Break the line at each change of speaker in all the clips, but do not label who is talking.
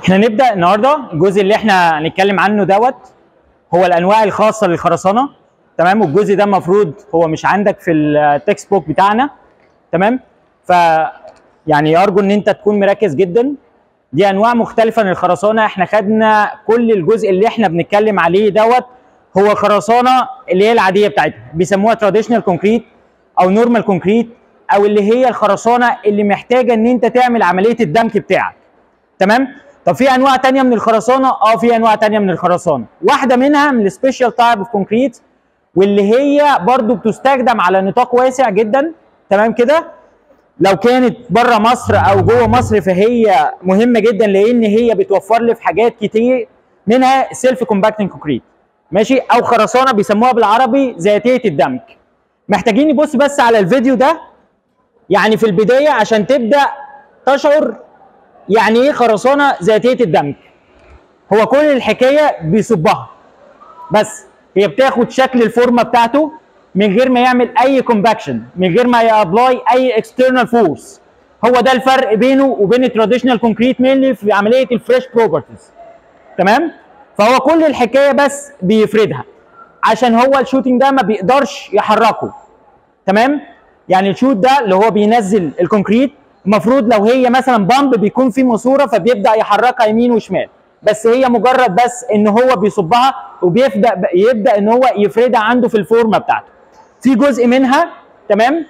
احنا نبدا النهارده الجزء اللي احنا هنتكلم عنه دوت هو الانواع الخاصه للخرسانه تمام والجزء ده المفروض هو مش عندك في التكست بوك بتاعنا تمام ف يعني ارجو ان انت تكون مركز جدا دي انواع مختلفه من الخرسانه احنا خدنا كل الجزء اللي احنا بنتكلم عليه دوت هو الخرسانه اللي هي العاديه بتاعتنا بيسموها تراديشنال كونكريت او نورمال كونكريت او اللي هي الخرسانه اللي محتاجه ان انت تعمل عمليه الدمك بتاعك تمام طب في انواع تانية من الخرسانه اه في انواع تانية من الخرسانه واحده منها من السبيشال تايب اوف كونكريت واللي هي برضو بتستخدم على نطاق واسع جدا تمام كده لو كانت بره مصر او جوه مصر فهي مهمه جدا لان هي بتوفر لي في حاجات كتير منها سيلف كومباكتنج كونكريت ماشي او خرسانه بيسموها بالعربي ذاتيه الدمك محتاجين نبص بس على الفيديو ده يعني في البدايه عشان تبدا تشعر يعني ايه خرسانه ذاتيه الدمك هو كل الحكايه بيصبها بس هي بتاخد شكل الفورمه بتاعته من غير ما يعمل اي كومباكشن من غير ما يابلاي اي اكسترنال فورس هو ده الفرق بينه وبين التراديشنال كونكريت مينلي في عمليه الفريش بروبرتيز تمام فهو كل الحكايه بس بيفردها عشان هو الشوتنج ده ما بيقدرش يحركه تمام يعني الشوت ده اللي هو بينزل الكونكريت المفروض لو هي مثلا بامب بيكون في ماسوره فبيبدا يحركها يمين وشمال بس هي مجرد بس ان هو بيصبها وبيبدا يبدا ان هو يفردها عنده في الفورمه بتاعته في جزء منها تمام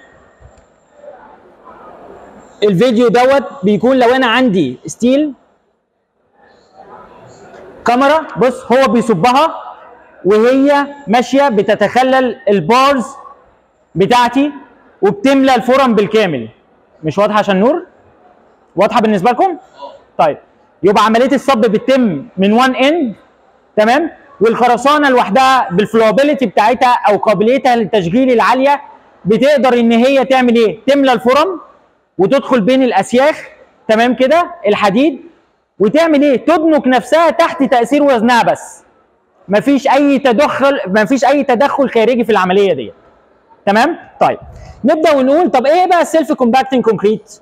الفيديو دوت بيكون لو انا عندي ستيل كاميرا بص هو بيصبها وهي ماشيه بتتخلل البارز بتاعتي وبتملى الفورم بالكامل مش واضحه عشان نور واضحه بالنسبه لكم طيب يبقى عمليه الصب بتتم من وان اند تمام والخرسانه لوحدها بالفلوبيليتي بتاعتها او قابليتها للتشغيل العاليه بتقدر ان هي تعمل ايه تملى الفرم وتدخل بين الاسياخ تمام كده الحديد وتعمل ايه تدمج نفسها تحت تاثير وزنها بس مفيش اي تدخل مفيش اي تدخل خارجي في العمليه دي تمام طيب نبدا ونقول طب ايه بقى السيلف كومباكتنج كونكريت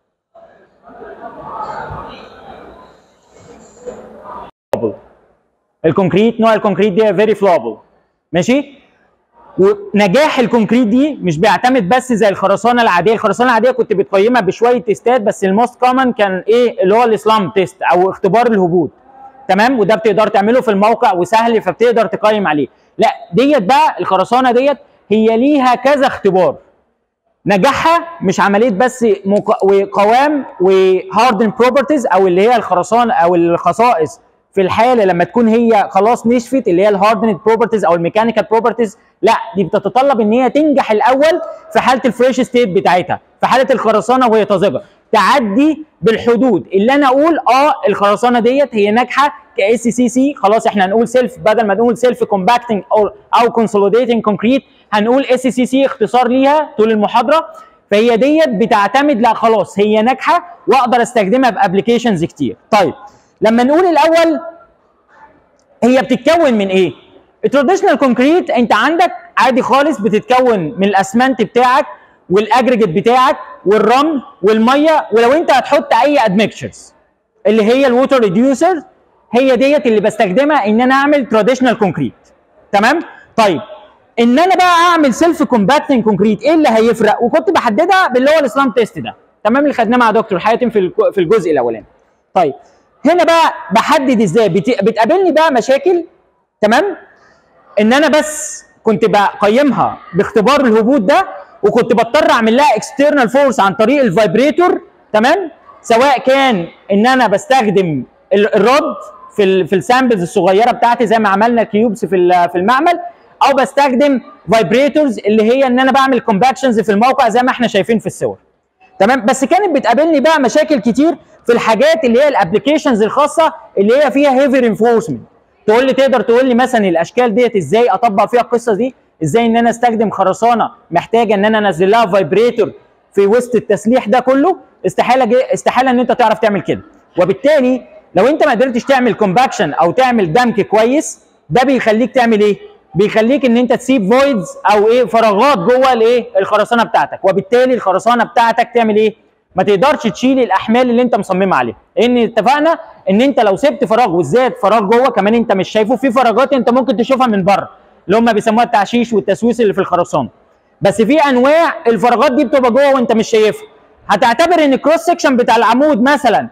الكونكريت نوع الكونكريت دي فيري فلوبل ماشي ونجاح الكونكريت دي مش بيعتمد بس زي الخرسانه العاديه الخرسانه العاديه كنت بتقيمها بشويه تيستات بس الموست كومن كان ايه اللي هو الاسلام تيست او اختبار الهبوط تمام وده بتقدر تعمله في الموقع وسهل فبتقدر تقيم عليه لا ديت بقى الخرسانه ديت هي ليها كذا اختبار نجاحها مش عمليه بس مق... وقوام وهاردن بروبرتيز او اللي هي الخرسانه او الخصائص في الحاله لما تكون هي خلاص نشفت اللي هي الهاردنت بروبرتيز او الميكانيكال بروبرتيز لا دي بتتطلب ان هي تنجح الاول في حاله الفريش ستيت بتاعتها في حاله الخرسانه وهي طازجه تعدي بالحدود اللي انا اقول اه الخرسانه ديت هي ناجحه كاس سي سي خلاص احنا هنقول سيلف بدل ما نقول سيلف كومباكتنج او او كونسوليديتنج كونكريت هنقول اس سي سي اختصار ليها طول المحاضره فهي ديت بتعتمد لا خلاص هي ناجحه واقدر استخدمها في ابلكيشنز كتير طيب لما نقول الاول هي بتتكون من ايه التراديشنال كونكريت انت عندك عادي خالص بتتكون من الاسمنت بتاعك والاجريجيت بتاعك والرمل والميه ولو انت هتحط اي ادمكشرز اللي هي الووتر ريديوسر هي ديت اللي بستخدمها ان انا اعمل تراديشنال كونكريت تمام طيب ان انا بقى اعمل سيلف كومباكتنج كونكريت ايه اللي هيفرق وكنت بحددها باللي هو الاسلام تيست ده تمام اللي خدناه مع دكتور حاتم في في الجزء الاولاني طيب هنا بقى بحدد ازاي بت... بتقابلني بقى مشاكل تمام ان انا بس كنت بقيمها باختبار الهبوط ده وكنت بضطر اعمل لها اكسترنال فورس عن طريق الفايبريتور تمام سواء كان ان انا بستخدم الرد في ال... في السامبلز الصغيره بتاعتي زي ما عملنا كيوبس في في المعمل او بستخدم فايبريتورز اللي هي ان انا بعمل كومباكشنز في الموقع زي ما احنا شايفين في الصور تمام بس كانت بتقابلني بقى مشاكل كتير في الحاجات اللي هي الابلكيشنز الخاصه اللي هي فيها هيفي رينفورسمنت تقول لي تقدر تقول لي مثلا الاشكال ديت ازاي اطبق فيها القصه دي ازاي ان انا استخدم خرسانه محتاجه ان انا انزل لها فايبريتور في وسط التسليح ده كله استحاله استحاله ان انت تعرف تعمل كده وبالتالي لو انت ما قدرتش تعمل كومباكشن او تعمل دمك كويس ده بيخليك تعمل ايه بيخليك ان انت تسيب فويدز او ايه فراغات جوه الايه الخرسانه بتاعتك وبالتالي الخرسانه بتاعتك تعمل ايه ما تقدرش تشيل الاحمال اللي انت مصمم عليها لان اتفقنا ان انت لو سبت فراغ وزاد فراغ جوه كمان انت مش شايفه في فراغات انت ممكن تشوفها من بره اللي هم بيسموها التعشيش والتسويس اللي في الخرسانه بس في انواع الفراغات دي بتبقى جوه وانت مش شايفها هتعتبر ان الكروس سكشن بتاع العمود مثلا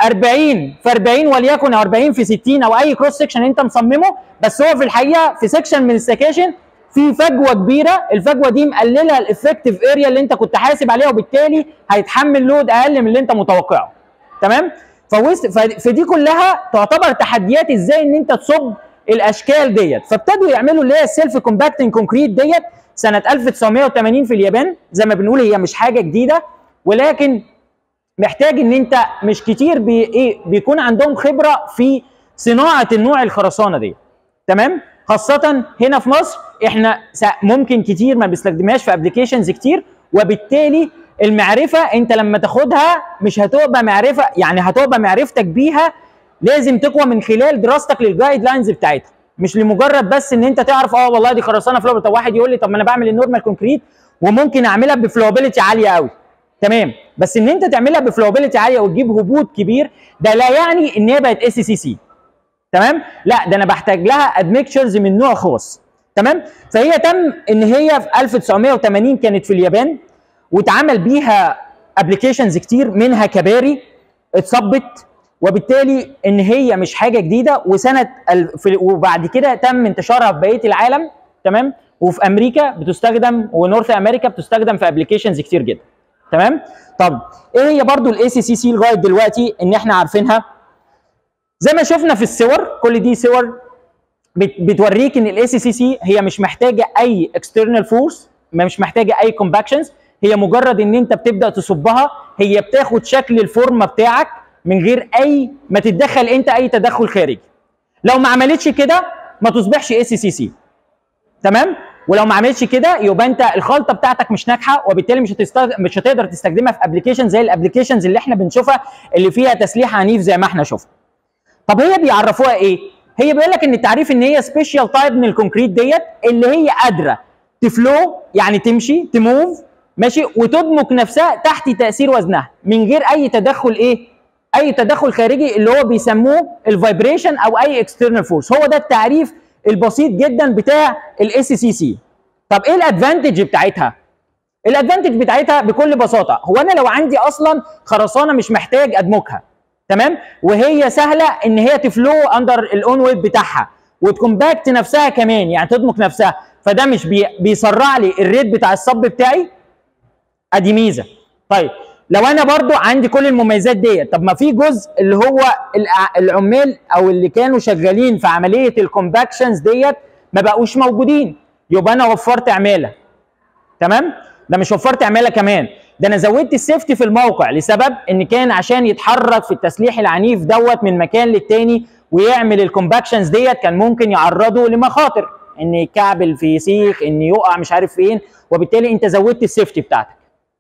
40 في 40 وليكن او 40 في 60 او اي كروس سكشن انت مصممه بس هو في الحقيقه في سكشن من السكاشن في فجوه كبيره الفجوه دي مقلله الافكتيف اريا اللي انت كنت حاسب عليها وبالتالي هيتحمل لود اقل من اللي انت متوقعه تمام فوسط فدي كلها تعتبر تحديات ازاي ان انت تصب الاشكال ديت فابتدوا يعملوا اللي هي السيلف كومباكتنج كونكريت ديت سنه 1980 في اليابان زي ما بنقول هي مش حاجه جديده ولكن محتاج ان انت مش كتير بي ايه بيكون عندهم خبره في صناعه النوع الخرسانه دي تمام خاصه هنا في مصر احنا ممكن كتير ما بنستخدمهاش في ابلكيشنز كتير وبالتالي المعرفه انت لما تاخدها مش هتبقى معرفه يعني هتبقى معرفتك بيها لازم تقوى من خلال دراستك للجايد لاينز بتاعتها مش لمجرد بس ان انت تعرف اه والله دي خرسانه فلوبل طب واحد يقول لي طب ما انا بعمل النورمال كونكريت وممكن اعملها بفلوبيليتي عاليه قوي تمام بس ان انت تعملها بفلوبيليتي عاليه وتجيب هبوط كبير ده لا يعني ان هي بقت اس سي سي تمام لا ده انا بحتاج لها ادميكشرز من نوع خاص تمام فهي تم ان هي في 1980 كانت في اليابان واتعمل بيها ابلكيشنز كتير منها كباري اتصبت وبالتالي ان هي مش حاجه جديده وسنه وبعد كده تم انتشارها في بقيه العالم تمام وفي امريكا بتستخدم ونورث امريكا بتستخدم في ابلكيشنز كتير جدا تمام طب ايه هي برضو الاي سي سي سي لغايه دلوقتي ان احنا عارفينها زي ما شفنا في الصور كل دي صور بتوريك ان الاي سي سي سي هي مش محتاجه اي اكسترنال فورس مش محتاجه اي كومباكشنز هي مجرد ان انت بتبدا تصبها هي بتاخد شكل الفورمه بتاعك من غير اي ما تتدخل انت اي تدخل خارجي لو ما عملتش كده ما تصبحش اي سي سي سي تمام ولو ما عملتش كده يبقى انت الخلطه بتاعتك مش ناجحه وبالتالي مش هتستغ... مش هتقدر تستخدمها في ابلكيشن زي الابلكيشنز اللي احنا بنشوفها اللي فيها تسليح عنيف زي ما احنا شفنا طب هي بيعرفوها ايه هي بيقول لك ان التعريف ان هي سبيشال تايب من الكونكريت ديت اللي هي قادره تفلو يعني تمشي تموف ماشي وتدمج نفسها تحت تاثير وزنها من غير اي تدخل ايه اي تدخل خارجي اللي هو بيسموه الفايبريشن او اي اكسترنال فورس هو ده التعريف البسيط جدا بتاع الاس سي سي طب ايه الادفانتج بتاعتها الادفانتج بتاعتها بكل بساطه هو انا لو عندي اصلا خرسانه مش محتاج ادمجها تمام وهي سهله ان هي تفلو اندر الاون ويب بتاعها وتكومباكت نفسها كمان يعني تدمج نفسها فده مش بي بيسرع لي الريت بتاع الصب بتاعي ادي ميزه طيب لو انا برضو عندي كل المميزات ديت طب ما في جزء اللي هو العمال او اللي كانوا شغالين في عمليه الكومباكشنز ديت ما بقوش موجودين يبقى انا وفرت عماله تمام ده مش وفرت عماله كمان ده انا زودت السيفتي في الموقع لسبب ان كان عشان يتحرك في التسليح العنيف دوت من مكان للتاني ويعمل الكومباكشنز ديت كان ممكن يعرضه لمخاطر ان يكعبل في سيخ ان يقع مش عارف فين وبالتالي انت زودت السيفتي بتاعتك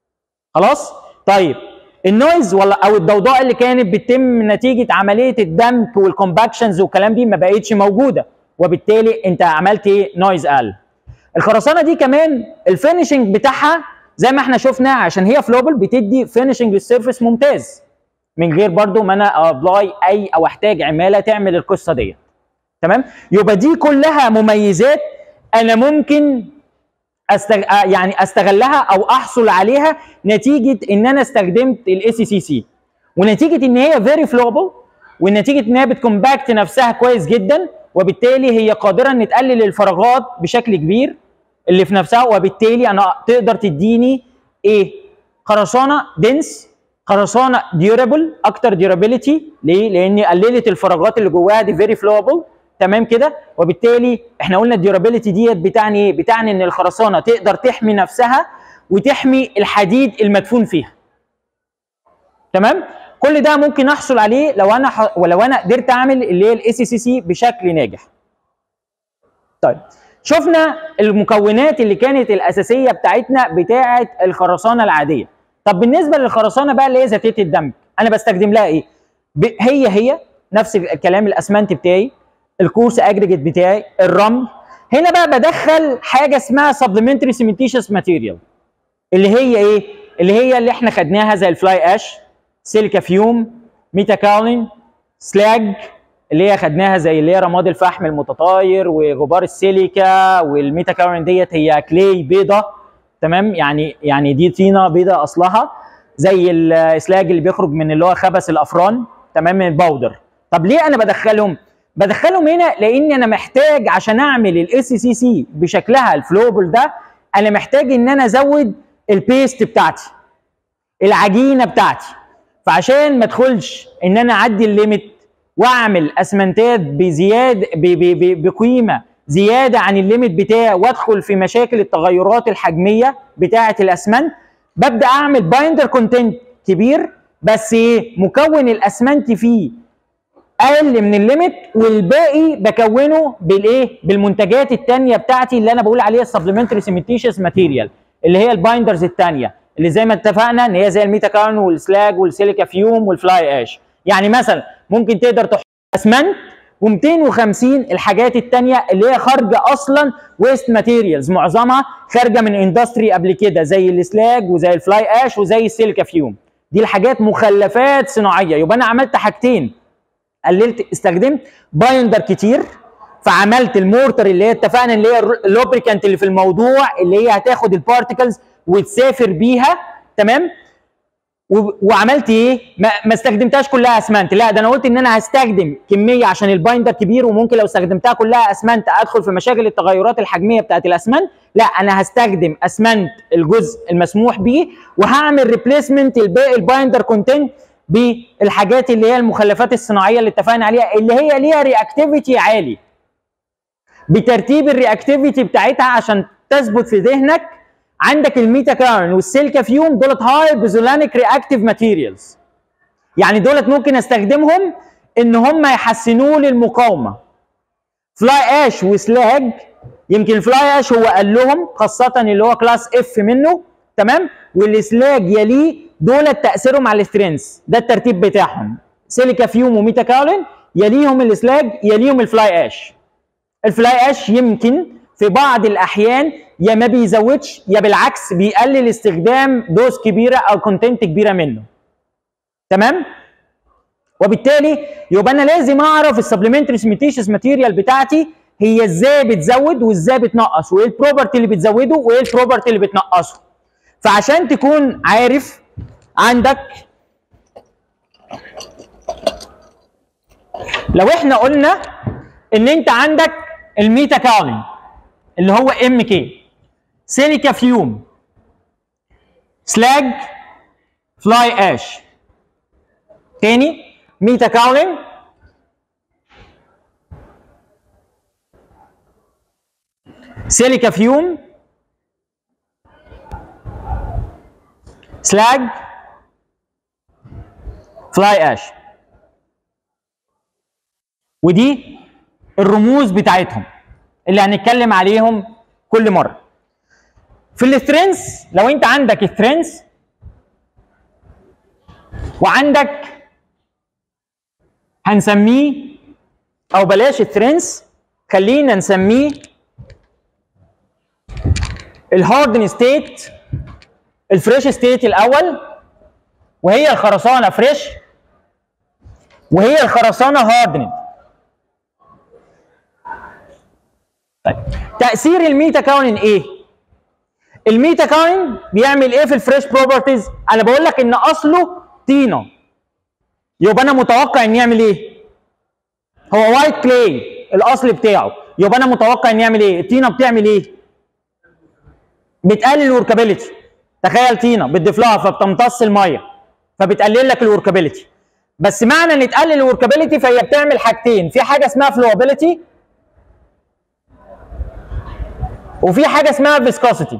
خلاص طيب النويز ولا او الضوضاء اللي كانت بتتم نتيجه عمليه الدمج والكومباكشنز والكلام دي ما بقتش موجوده وبالتالي انت عملت ايه نويز اقل الخرسانه دي كمان الفينشنج بتاعها زي ما احنا شفنا عشان هي فلوبل بتدي فينشنج للسيرفيس ممتاز من غير برضو ما انا ابلاي اي او احتاج عماله تعمل القصه ديت تمام يبقى دي كلها مميزات انا ممكن أستغ... يعني استغلها او احصل عليها نتيجه ان انا استخدمت الاي سي سي سي ونتيجه ان هي فيري فلوبل ونتيجه ان هي بتكومباكت نفسها كويس جدا وبالتالي هي قادره ان تقلل الفراغات بشكل كبير اللي في نفسها وبالتالي انا تقدر تديني ايه خرسانه دنس خرسانه ديورابل اكتر ديورابيلتي ليه لان قللت الفراغات اللي جواها دي فيري فلوبل تمام كده وبالتالي احنا قلنا الديورابيلتي ديت بتعني ايه بتعني ان الخرسانه تقدر تحمي نفسها وتحمي الحديد المدفون فيها تمام كل ده ممكن احصل عليه لو انا ح... ولو انا قدرت اعمل اللي هي الاي سي سي سي بشكل ناجح طيب شفنا المكونات اللي كانت الاساسيه بتاعتنا بتاعه الخرسانه العاديه طب بالنسبه للخرسانه بقى اللي هي ذاتيه الدمج انا بستخدم لها ايه ب... هي هي نفس الكلام الاسمنت بتاعي الكورس اجريجيت بتاعي الرمل هنا بقى بدخل حاجه اسمها سبلمنتري سيمنتيشس ماتيريال اللي هي ايه اللي هي اللي احنا خدناها زي الفلاي اش سيليكا فيوم ميتاكاولين سلاج اللي هي خدناها زي اللي هي رماد الفحم المتطاير وغبار السيليكا والميتاكاولين ديت هي كلي بيضه تمام يعني يعني دي طينه بيضه اصلها زي السلاج اللي بيخرج من اللي هو خبث الافران تمام من الباودر طب ليه انا بدخلهم بدخلهم هنا لان انا محتاج عشان اعمل الاس سي سي بشكلها الفلوبل ده انا محتاج ان انا ازود البيست بتاعتي العجينه بتاعتي فعشان ما ادخلش ان انا اعدي الليميت واعمل اسمنتات بزياده بقيمه زياده عن الليميت بتاعي وادخل في مشاكل التغيرات الحجميه بتاعه الاسمنت ببدا اعمل بايندر كونتنت كبير بس ايه مكون الاسمنت فيه اقل من الليميت والباقي بكونه بالايه بالمنتجات الثانيه بتاعتي اللي انا بقول عليها السبلمنتري سيمنتيشس ماتيريال اللي هي البايندرز الثانيه اللي زي ما اتفقنا ان هي زي الميتاكارن والسلاج والسيليكا فيوم والفلاي اش يعني مثلا ممكن تقدر تحط اسمنت و250 الحاجات الثانيه اللي هي خارجه اصلا ويست ماتيريالز معظمها خارجه من اندستري قبل كده زي السلاج وزي الفلاي اش وزي السيليكا فيوم دي الحاجات مخلفات صناعيه يبقى انا عملت حاجتين قللت استخدمت بايندر كتير فعملت المورتر اللي هي اتفقنا اللي هي اللوبريكانت اللي في الموضوع اللي هي هتاخد البارتكلز وتسافر بيها تمام وعملت ايه؟ ما, ما استخدمتهاش كلها اسمنت، لا ده انا قلت ان انا هستخدم كميه عشان البايندر كبير وممكن لو استخدمتها كلها اسمنت ادخل في مشاكل التغيرات الحجميه بتاعت الاسمنت، لا انا هستخدم اسمنت الجزء المسموح به وهعمل ريبليسمنت الباقي البايندر كونتنت بالحاجات اللي هي المخلفات الصناعيه اللي اتفقنا عليها اللي هي ليها رياكتيفيتي عالي. بترتيب الرياكتيفيتي بتاعتها عشان تثبت في ذهنك عندك الميتا كارن والسيليكا فيوم دولت هاي بيزولانيك رياكتيف ماتيريالز يعني دولت ممكن استخدمهم ان هم يحسنوا لي المقاومه فلاي اش وسلاج يمكن الفلاي اش هو قال لهم خاصه اللي هو كلاس اف منه تمام والسلاج يليه دولت تاثيرهم على السترينث ده الترتيب بتاعهم سيليكا فيوم وميتا كارن يليهم السلاج يليهم الفلاي اش الفلاي اش يمكن في بعض الاحيان يا ما بيزودش يا بالعكس بيقلل استخدام دوز كبيره او كونتنت كبيره منه تمام وبالتالي يبقى انا لازم اعرف السبلمنتري سيميتيشس ماتيريال بتاعتي هي ازاي بتزود وازاي بتنقص وايه البروبرتي اللي بتزوده وايه البروبرتي اللي بتنقصه فعشان تكون عارف عندك لو احنا قلنا ان انت عندك الميتا كالين اللي هو ام كي سيليكا فيوم سلاج فلاي اش تاني ميتا كاولين سيليكا فيوم سلاج فلاي اش ودي الرموز بتاعتهم اللي هنتكلم عليهم كل مره في السترينث لو انت عندك سترينث وعندك هنسميه او بلاش سترينث خلينا نسميه الهاردن ستيت الفريش ستيت الاول وهي الخرسانه فريش وهي الخرسانه هاردن طيب تاثير الميتا كاونين ايه الميتا كاين بيعمل ايه في الفريش بروبرتيز انا بقول لك ان اصله طينه يبقى انا متوقع ان يعمل ايه هو وايت كلاي الاصل بتاعه يبقى انا متوقع ان يعمل ايه الطينه بتعمل ايه بتقلل الوركابيلتي تخيل طينه بتضيف لها فبتمتص الميه فبتقلل لك الوركابيلتي بس معنى ان تقلل الوركابيلتي فهي بتعمل حاجتين في حاجه اسمها فلوابيلتي وفي حاجه اسمها فيسكوسيتي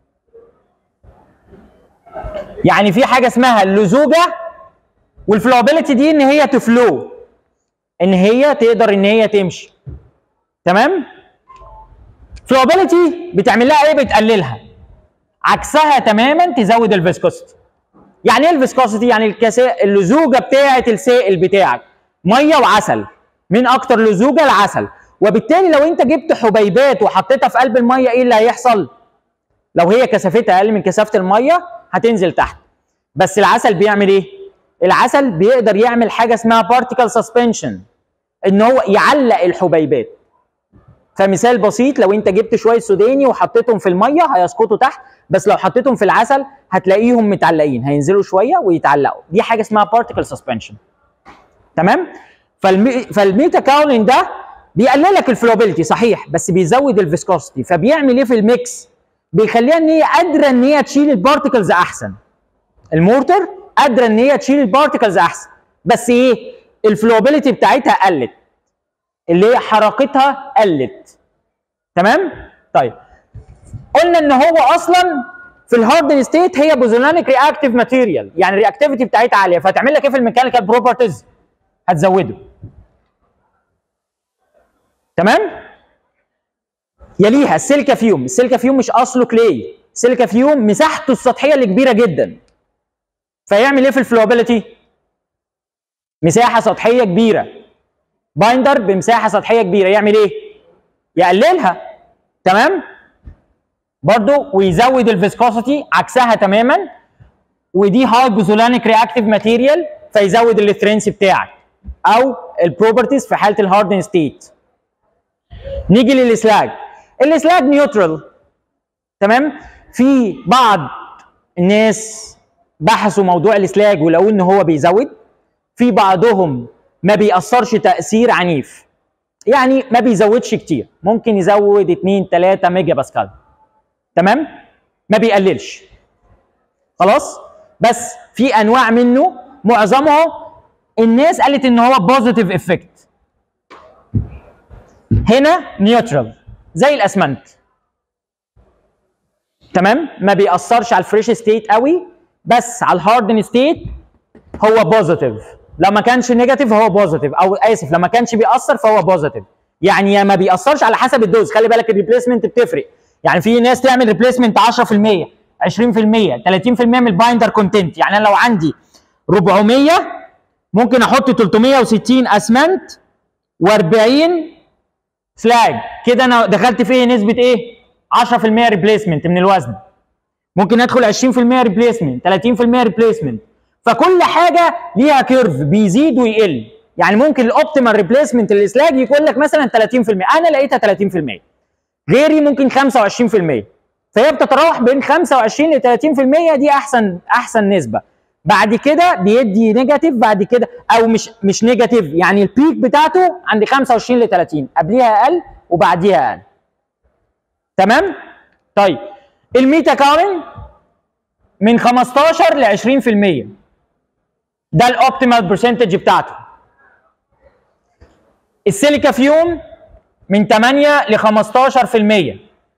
يعني في حاجه اسمها اللزوجه والفلوبيليتي دي ان هي تفلو ان هي تقدر ان هي تمشي تمام فلوبيليتي بتعمل لها ايه بتقللها عكسها تماما تزود الفيسكوسيتي يعني ايه الفيسكوسيتي يعني الكسا... اللزوجه بتاعه السائل بتاعك ميه وعسل من اكتر لزوجه العسل وبالتالي لو انت جبت حبيبات وحطيتها في قلب الميه ايه اللي هيحصل لو هي كثافتها اقل من كثافه الميه هتنزل تحت بس العسل بيعمل ايه العسل بيقدر يعمل حاجه اسمها بارتيكل سسبنشن ان هو يعلق الحبيبات فمثال بسيط لو انت جبت شويه سوداني وحطيتهم في الميه هيسقطوا تحت بس لو حطيتهم في العسل هتلاقيهم متعلقين هينزلوا شويه ويتعلقوا دي حاجه اسمها بارتيكل سسبنشن تمام فالمي... فالميتا كاولين ده بيقلل لك الفلوبيلتي صحيح بس بيزود الفيسكوستي فبيعمل ايه في الميكس بيخليها ان هي قادره ان هي تشيل البارتيكلز احسن المورتر قادره ان هي تشيل البارتيكلز احسن بس ايه الفلوبيلتي بتاعتها قلت اللي هي حركتها قلت تمام طيب قلنا ان هو اصلا في الهاردن ستيت هي بوزولانيك رياكتيف ماتيريال يعني الرياكتيفيتي بتاعتها عاليه فتعمل لك ايه في الميكانيكال بروبرتيز هتزوده تمام يليها السيليكا فيوم السيليكا فيوم مش اصله كلي السيليكا فيوم مساحته السطحيه اللي كبيره جدا فيعمل ايه في الفلوبيليتي مساحه سطحيه كبيره بايندر بمساحه سطحيه كبيره يعمل ايه يقللها تمام برضو ويزود الفيسكوسيتي عكسها تماما ودي هاي بوزولانيك رياكتيف ماتيريال فيزود الاثرنس بتاعك او البروبرتيز في حاله الهاردن ستيت نيجي للسلاج السلاج نيوترال تمام في بعض الناس بحثوا موضوع السلاج ولقوا ان هو بيزود في بعضهم ما بيأثرش تأثير عنيف يعني ما بيزودش كتير ممكن يزود 2 3 ميجا باسكال تمام ما بيقللش خلاص بس في انواع منه معظمها الناس قالت ان هو بوزيتيف افكت هنا نيوترال زي الاسمنت تمام ما بيأثرش على الفريش ستيت قوي بس على الهاردن ستيت هو بوزيتيف لو ما كانش نيجاتيف هو بوزيتيف او اسف لو ما كانش بيأثر فهو بوزيتيف يعني يا ما بيأثرش على حسب الدوز خلي بالك الريبليسمنت بتفرق يعني في ناس تعمل ريبليسمنت 10% 20% 30% من البايندر كونتنت يعني انا لو عندي 400 ممكن احط 360 اسمنت و40 سلاج كده انا دخلت في ايه نسبه ايه 10% ريبليسمنت من الوزن ممكن ادخل 20% ريبليسمنت 30% ريبليسمنت فكل حاجه ليها كيرف بيزيد ويقل يعني ممكن الاوبتيمال ريبليسمنت للسلاج يقول لك مثلا 30% انا لقيتها 30% غيري ممكن 25% فهي بتتراوح بين 25 ل 30% دي احسن احسن نسبه بعد كده بيدي نيجاتيف بعد كده او مش مش نيجاتيف يعني البيك بتاعته عند 25 ل 30 قبليها اقل وبعديها اقل تمام طيب الميتا كارن من 15 ل 20% ده الاوبتيمال برسنتج بتاعته السيليكا فيوم من 8 ل 15%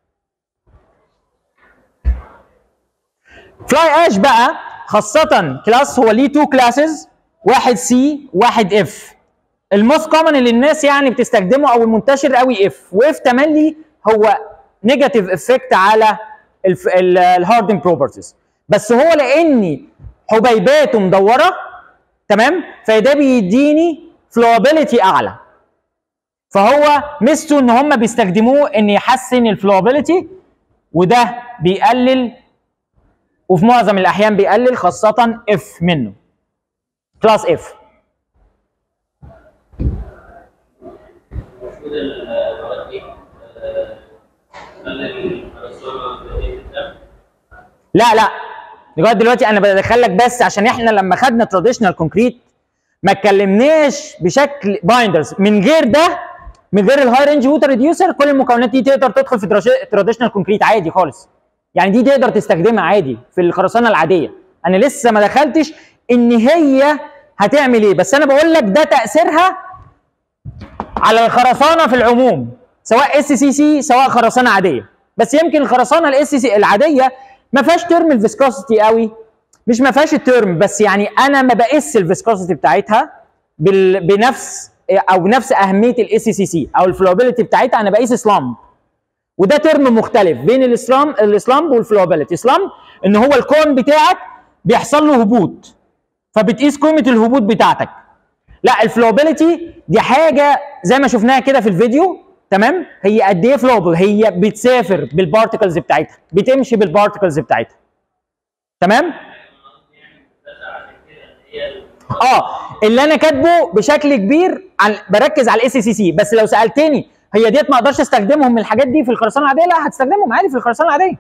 فلاي اش بقى خاصة كلاس هو ليه تو كلاسز واحد سي واحد اف الموست كومن اللي الناس يعني بتستخدمه او المنتشر قوي اف واف تملي هو نيجاتيف افكت على الهاردن بروبرتيز بس هو لاني حبيباته مدوره تمام فده بيديني فلوابيلتي اعلى فهو ميزته ان هم بيستخدموه ان يحسن الفلوابيلتي وده بيقلل وفي معظم الاحيان بيقلل خاصه اف منه كلاس اف
المفروض المواد دي آه، تخلي الرسول الدم
لا لا لغايه دلوقتي انا بدخلك بس عشان احنا لما خدنا تراديشنال كونكريت ما اتكلمناش بشكل بايندرز من غير ده من غير الهاي رينج ووتر ريديوسر كل المكونات دي تقدر تدخل في تراديشنال كونكريت عادي خالص يعني دي تقدر تستخدمها عادي في الخرسانه العاديه انا لسه ما دخلتش ان هي هتعمل ايه بس انا بقول لك ده تاثيرها على الخرسانه في العموم سواء اس سي سي سواء خرسانه عاديه بس يمكن الخرسانه الاس سي العاديه ما فيهاش ترم الفيسكوسيتي قوي مش ما فيهاش الترم بس يعني انا ما بقيس الفيسكوسيتي بتاعتها بال... بنفس او بنفس اهميه الاس سي سي او الفلوبيليتي بتاعتها انا بقيس سلامب وده ترم مختلف بين الاسلام الاسلامب والفلوبيليتي اسلامب ان هو الكون بتاعك بيحصل له هبوط فبتقيس قيمه الهبوط بتاعتك لا الفلوبيليتي دي حاجه زي ما شفناها كده في الفيديو تمام هي قد ايه فلوبل هي بتسافر بالبارتكلز بتاعتها بتمشي بالبارتكلز بتاعتها تمام
بس عشان كده ان هي ال-
اه اللي انا كاتبه بشكل كبير عن بركز على الاس سي سي بس لو سالتني هي ديت ما اقدرش استخدمهم من الحاجات دي في الخرسانه العاديه لا هتستخدمهم عادي في الخرسانه العاديه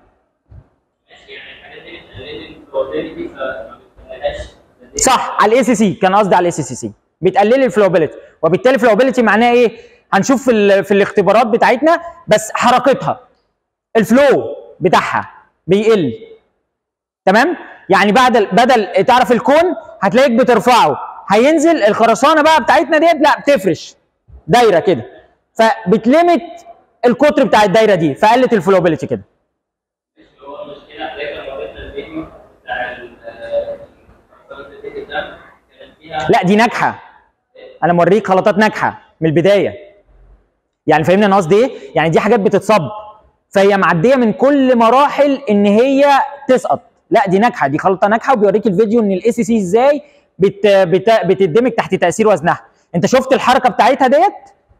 ماشي يعني الحاجات دي بتقلل البروبابيلتي فما بتخليهاش
صح على الاي سي سي كان قصدي على الاي سي سي بتقلل الفلوبيليتي وبالتالي الفلوبيليتي معناها ايه هنشوف في, ال- في الاختبارات بتاعتنا بس حركتها الفلو بتاعها بيقل تمام يعني بعد ال- بدل تعرف الكون هتلاقيك بترفعه هينزل الخرسانه بقى بتاعتنا ديت لا بتفرش دايره كده فبتلمت القطر بتاع الدايره دي فقلت الفلوبيليتي كده
ماشي هو المشكله حضرتك لما وريتنا الفيديو بتاع ال- آه، خرسانة الديك ده كانت فيها
لا دي ناجحه انا موريك خلطات ناجحه من البدايه يعني فاهمني انا قصدي ايه يعني دي حاجات بتتصب فهي معديه من كل مراحل ان هي تسقط لا دي ناجحه دي خلطه ناجحه وبيوريك الفيديو ان الاي سي سي ازاي بت بت بتدمج تحت تاثير وزنها انت شفت الحركه بتاعتها ديت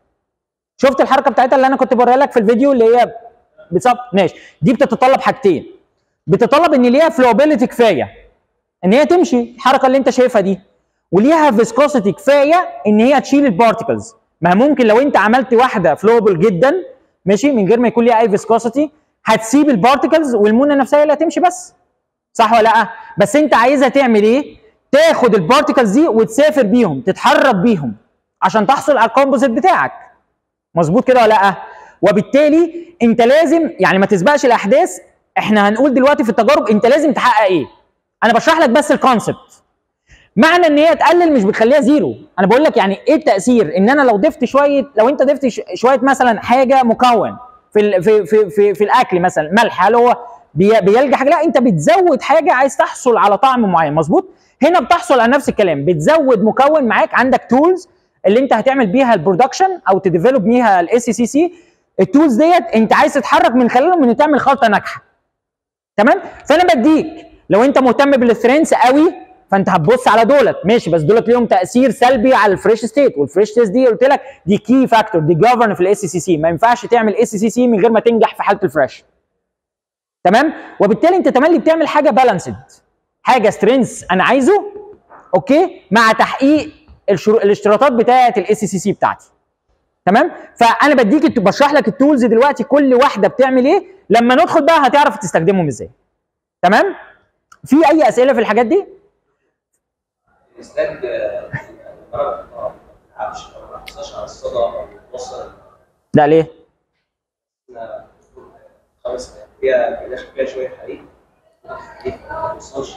شفت الحركه بتاعتها اللي انا كنت بوريها لك في الفيديو اللي هي بتصب ماشي دي بتتطلب حاجتين بتتطلب ان ليها فلوبيليتي كفايه ان هي تمشي الحركه اللي انت شايفها دي وليها فيسكوسيتي كفايه ان هي تشيل البارتكلز ما ممكن لو انت عملت واحده فلوبل جدا ماشي من غير ما يكون ليها اي فيسكوسيتي هتسيب البارتكلز والمونه نفسها هي اللي هتمشي بس صح ولا لا بس انت عايزها تعمل ايه تاخد البارتكلز دي وتسافر بيهم تتحرك بيهم عشان تحصل على الكومبوزيت بتاعك مظبوط كده ولا لا وبالتالي انت لازم يعني ما تسبقش الاحداث احنا هنقول دلوقتي في التجارب انت لازم تحقق ايه انا بشرح لك بس الكونسبت معنى ان هي تقلل مش بتخليها زيرو انا بقول لك يعني ايه التاثير ان انا لو ضفت شويه لو انت ضفت ش- شويه مثلا حاجه مكون في ال في في في, في الاكل مثلا ملح هل هو بي- بيلجا حاجه لا انت بتزود حاجه عايز تحصل على طعم معين مظبوط هنا بتحصل على نفس الكلام بتزود مكون معاك عندك تولز اللي انت هتعمل بيها البرودكشن او تديفلوب بيها الاس سي سي التولز ديت انت عايز تتحرك من خلالهم ان تعمل خلطه ناجحه تمام فانا بديك لو انت مهتم بالسترينث قوي فانت هتبص على دولت ماشي بس دولت ليهم تاثير سلبي على الفريش ستيت والفريش ستيت دي قلت لك دي كي فاكتور دي جوفرن في الاس سي سي ما ينفعش تعمل اس سي سي من غير ما تنجح في حاله الفريش تمام وبالتالي انت تملي بتعمل حاجه بالانسد حاجه سترينث انا عايزه اوكي مع تحقيق الشرو... الاشتراطات بتاعه الاس سي سي بتاعتي تمام فانا بديك الت- بشرح لك التولز دلوقتي كل واحده بتعمل ايه لما ندخل بقى هتعرف تستخدمهم ازاي تمام في اي اسئله في الحاجات دي
الاسلاك درجه الحراره ما تتعبش او ما تحصلش على الصدى او توصل
لا ليه
إنها خمس فيها داخل فيها شويه حديد الحديد ما توصلش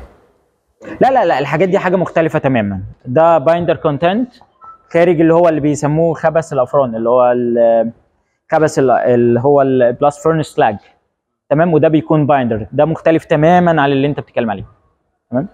لا لا لا الحاجات دي حاجه مختلفه تماما ده بايندر كونتنت خارج اللي هو اللي بيسموه خبث الافران اللي هو ال- خبث ال- اللي هو البلاس فurnace سلاج تمام وده بيكون بايندر ده مختلف تماما عن اللي انت بتتكلم عليه تمام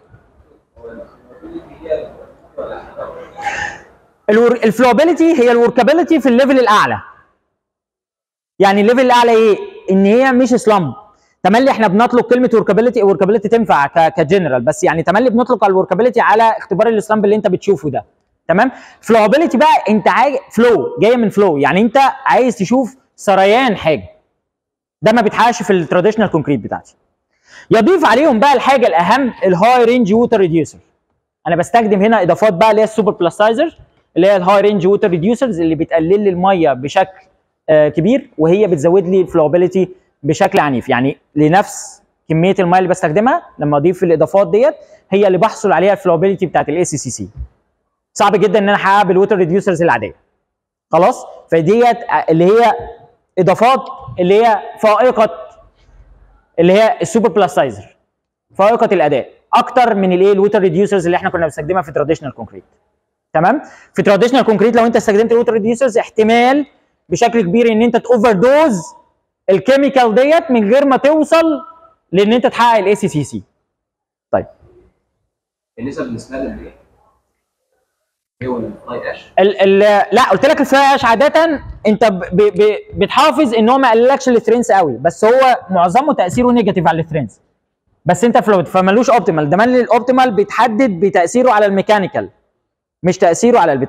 الور... الفلوبيليتي هي الوركابيلتي في الليفل الاعلى يعني الليفل الاعلى ايه ان هي مش سلامب تملي احنا بنطلق كلمه وركابيلتي وركابيلتي تنفع ك... كجنرال بس يعني تملي بنطلق على الوركابيلتي على اختبار السلامب اللي انت بتشوفه ده تمام فلوبيلتي بقى انت عايز فلو جايه من فلو يعني انت عايز تشوف سريان حاجه ده ما بيتحققش في التراديشنال كونكريت بتاعتي يضيف عليهم بقى الحاجه الاهم الهاي رينج ووتر ريديوسر انا بستخدم هنا اضافات بقى اللي هي السوبر بلاستايزر اللي هي الهاي رينج ووتر ريديوسرز اللي بتقلل لي الميه بشكل آه كبير وهي بتزود لي الفلوبيليتي بشكل عنيف يعني لنفس كميه الميه اللي بستخدمها لما اضيف الاضافات ديت هي اللي بحصل عليها الفلوبيليتي بتاعت الاي سي سي سي صعب جدا ان انا احققها بالووتر ريديوسرز العاديه خلاص فديت اللي هي اضافات اللي هي فائقه اللي هي السوبر بلاستايزر فائقه الاداء اكتر من الايه الووتر ريديوسرز اللي احنا كنا بنستخدمها في تراديشنال كونكريت تمام في تراديشنال كونكريت لو انت استخدمت الووتر ريديوسرز احتمال بشكل كبير ان انت تاوفر دوز الكيميكال ديت من غير ما توصل لان انت تحقق الاي سي سي سي طيب
النسب الاسناد اللي ايه؟ هو الفلاي اش
ال ال لا قلت لك الفلاش عاده انت ب ب ب بتحافظ ان هو ما يقللكش السترينث قوي بس هو معظمه تاثيره نيجاتيف على السترينث بس انت فلويد فمالوش اوبتيمال ده مال الاوبتيمال بيتحدد بتاثيره على الميكانيكال مش تاثيره على البتاع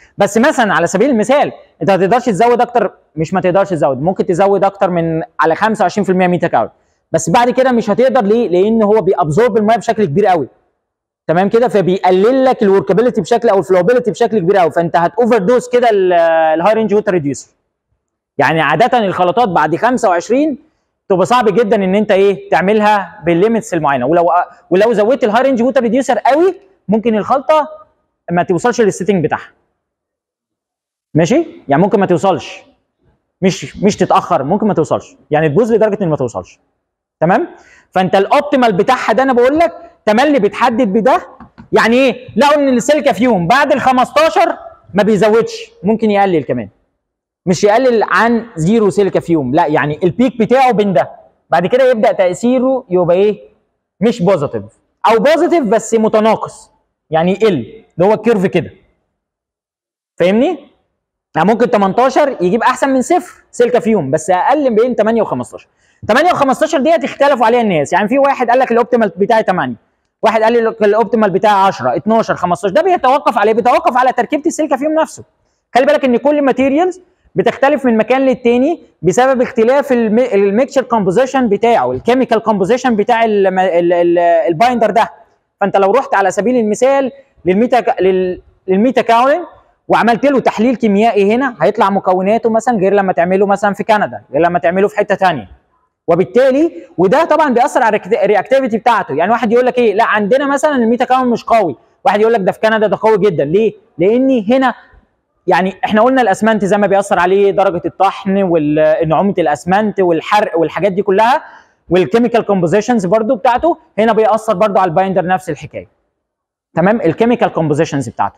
بس مثلا على سبيل المثال انت ما تقدرش تزود اكتر مش ما تقدرش تزود ممكن تزود اكتر من على 25% ميتا كالوري بس بعد كده مش هتقدر ليه؟ لان هو بيابزورب الميه بشكل كبير قوي تمام كده فبيقلل لك الوركابيلتي بشكل او الفلوبيلتي بشكل كبير قوي فانت هتوفر دوز كده الهاي رينج ووتر ريديوسر يعني عاده الخلطات بعد 25 تبقى صعب جدا ان انت ايه تعملها بالليميتس المعينه ولو ولو زودت الهاي رينج ووتر ريديوسر قوي ممكن الخلطه ما توصلش للسيتنج بتاعها ماشي يعني ممكن ما توصلش مش مش تتاخر ممكن ما توصلش يعني تبوظ لدرجه ان ما توصلش تمام فانت الاوبتيمال بتاعها ده انا بقول لك تملي بتحدد بده يعني ايه لقوا ان السيليكا فيوم بعد ال 15 ما بيزودش ممكن يقلل كمان مش يقلل عن زيرو سيليكا فيوم لا يعني البيك بتاعه بين ده بعد كده يبدا تاثيره يبقى ايه مش بوزيتيف او بوزيتيف بس متناقص يعني يقل اللي هو الكيرف كده فاهمني يعني ممكن 18 يجيب احسن من صفر سيليكا فيوم بس اقل بين 8 و15 8 و15 ديت اختلفوا عليها الناس يعني في واحد قال لك الاوبتيمال بتاعي 8 واحد قال لك الاوبتيمال بتاعي 10 12 15 ده بيتوقف عليه بيتوقف على تركيبه السيليكا فيوم نفسه خلي بالك ان كل ماتيريالز بتختلف من مكان للتاني بسبب اختلاف الميكشر كومبوزيشن بتاعه الكيميكال كومبوزيشن بتاع ال- ال- ال- البايندر ده فانت لو رحت على سبيل المثال للميتا لل- للميتا كاولين وعملت له تحليل كيميائي هنا هيطلع مكوناته مثلا غير لما تعمله مثلا في كندا غير لما تعمله في حته ثانيه وبالتالي وده طبعا بيأثر على الرياكتيفيتي بتاعته يعني واحد يقول لك ايه لا عندنا مثلا الميتا كاون مش قوي واحد يقول لك ده في كندا ده قوي جدا ليه لاني هنا يعني احنا قلنا الاسمنت زي ما بيأثر عليه درجه الطحن ونعومه الاسمنت والحرق والحاجات دي كلها والكيميكال كومبوزيشنز برضو بتاعته هنا بيأثر برضو على البايندر نفس الحكايه تمام الكيميكال كومبوزيشنز بتاعته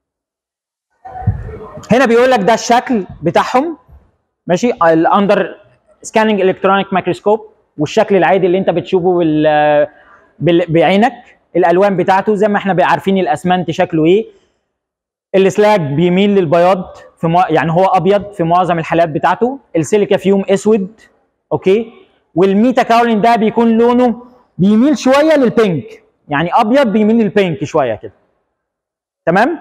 هنا بيقول لك ده الشكل بتاعهم ماشي الاندر سكاننج الكترونيك مايكروسكوب والشكل العادي اللي انت بتشوفه بال بال- بعينك الالوان بتاعته زي ما احنا عارفين الاسمنت شكله ايه السلاج بيميل للبياض في مو... يعني هو ابيض في معظم الحالات بتاعته السيليكا فيوم اسود اوكي والميتا كاولين ده بيكون لونه بيميل شويه للبينك يعني ابيض بيميل للبينك شويه كده تمام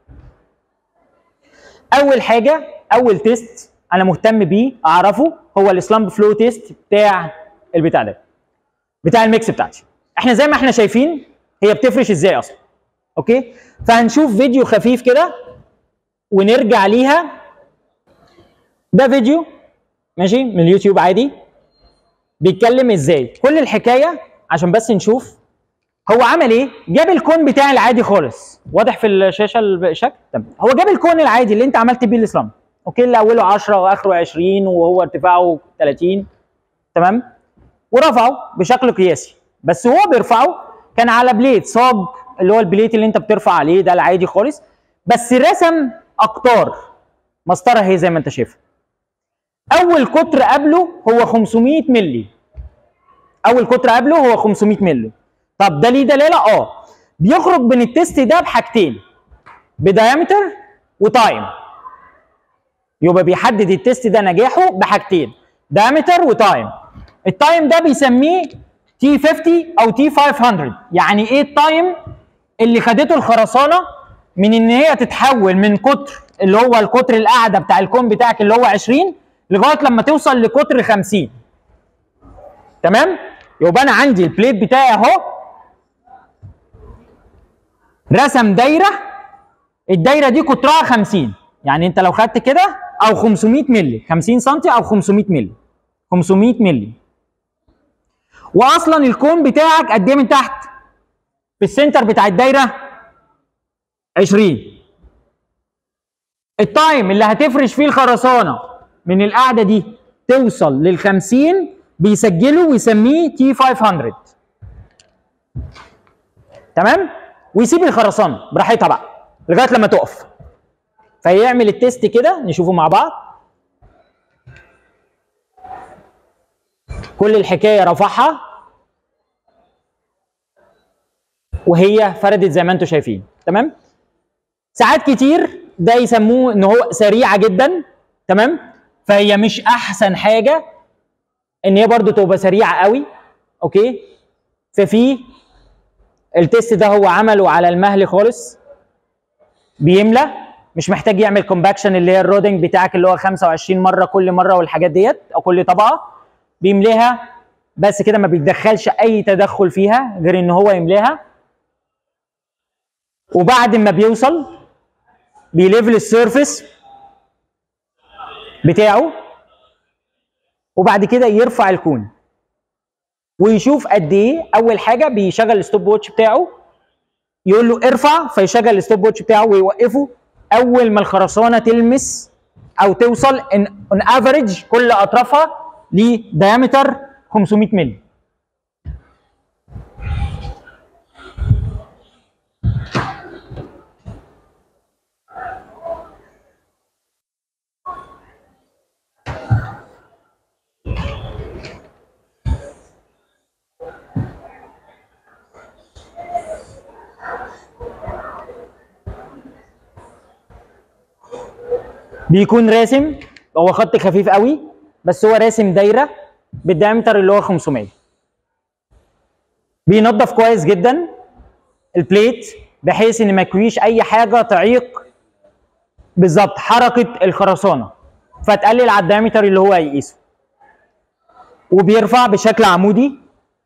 اول حاجه اول تيست انا مهتم بيه اعرفه هو السلامب فلو تيست بتاع البتاع ده بتاع الميكس بتاعتي احنا زي ما احنا شايفين هي بتفرش ازاي اصلا اوكي فهنشوف فيديو خفيف كده ونرجع ليها ده فيديو ماشي من اليوتيوب عادي بيتكلم ازاي كل الحكايه عشان بس نشوف هو عمل ايه جاب الكون بتاعي العادي خالص واضح في الشاشه الشكل تمام هو جاب الكون العادي اللي انت عملت بيه الاسلام اوكي اللي اوله 10 واخره 20 وهو ارتفاعه 30 تمام ورفعه بشكل قياسي بس هو بيرفعه كان على بليت صاج اللي هو البليت اللي انت بترفع عليه ده العادي خالص بس رسم اقطار مسطره اهي زي ما انت شايفها اول قطر قبله هو 500 مللي اول قطر قبله هو 500 مللي طب ده ليه دلاله اه بيخرج من التيست ده بحاجتين بدايمتر وتايم يبقى بيحدد التيست ده نجاحه بحاجتين دايمتر وتايم التايم ده بيسميه تي 50 او تي 500 يعني ايه التايم اللي خدته الخرسانه من ان هي تتحول من قطر اللي هو القطر القاعده بتاع الكون بتاعك اللي هو 20 لغايه لما توصل لقطر 50 تمام يبقى انا عندي البليت بتاعي اهو رسم دايره الدايره دي قطرها 50 يعني انت لو خدت كده او 500 مللي 50 سم او 500 مللي 500 مللي واصلا الكون بتاعك قد ايه من تحت في السنتر بتاع الدايره 20 التايم اللي هتفرش فيه الخرسانه من القاعده دي توصل لل 50 بيسجله ويسميه تي 500 تمام ويسيب الخرسانه براحتها بقى لغايه لما تقف فيعمل التيست كده نشوفه مع بعض كل الحكايه رفعها وهي فردت زي ما انتم شايفين تمام ساعات كتير ده يسموه ان هو سريعه جدا تمام فهي مش احسن حاجه ان هي برضو تبقى سريعه قوي اوكي ففي التيست ده هو عمله على المهل خالص بيملى مش محتاج يعمل كومباكشن اللي هي الرودنج بتاعك اللي هو 25 مره كل مره والحاجات ديت او كل طبقه بيملاها بس كده ما بيتدخلش اي تدخل فيها غير ان هو يملاها وبعد ما بيوصل بيليفل السيرفيس بتاعه وبعد كده يرفع الكون ويشوف قد ايه اول حاجه بيشغل الستوب واتش بتاعه يقول له ارفع فيشغل الستوب واتش بتاعه ويوقفه اول ما الخرسانه تلمس او توصل ان اون افريج كل اطرافها لديامتر 500 مللي بيكون راسم هو خط خفيف قوي بس هو راسم دايره بالديامتر اللي هو 500 بينظف كويس جدا البليت بحيث ان ما يكويش اي حاجه تعيق بالظبط حركه الخرسانه فتقلل على الديامتر اللي هو هيقيسه وبيرفع بشكل عمودي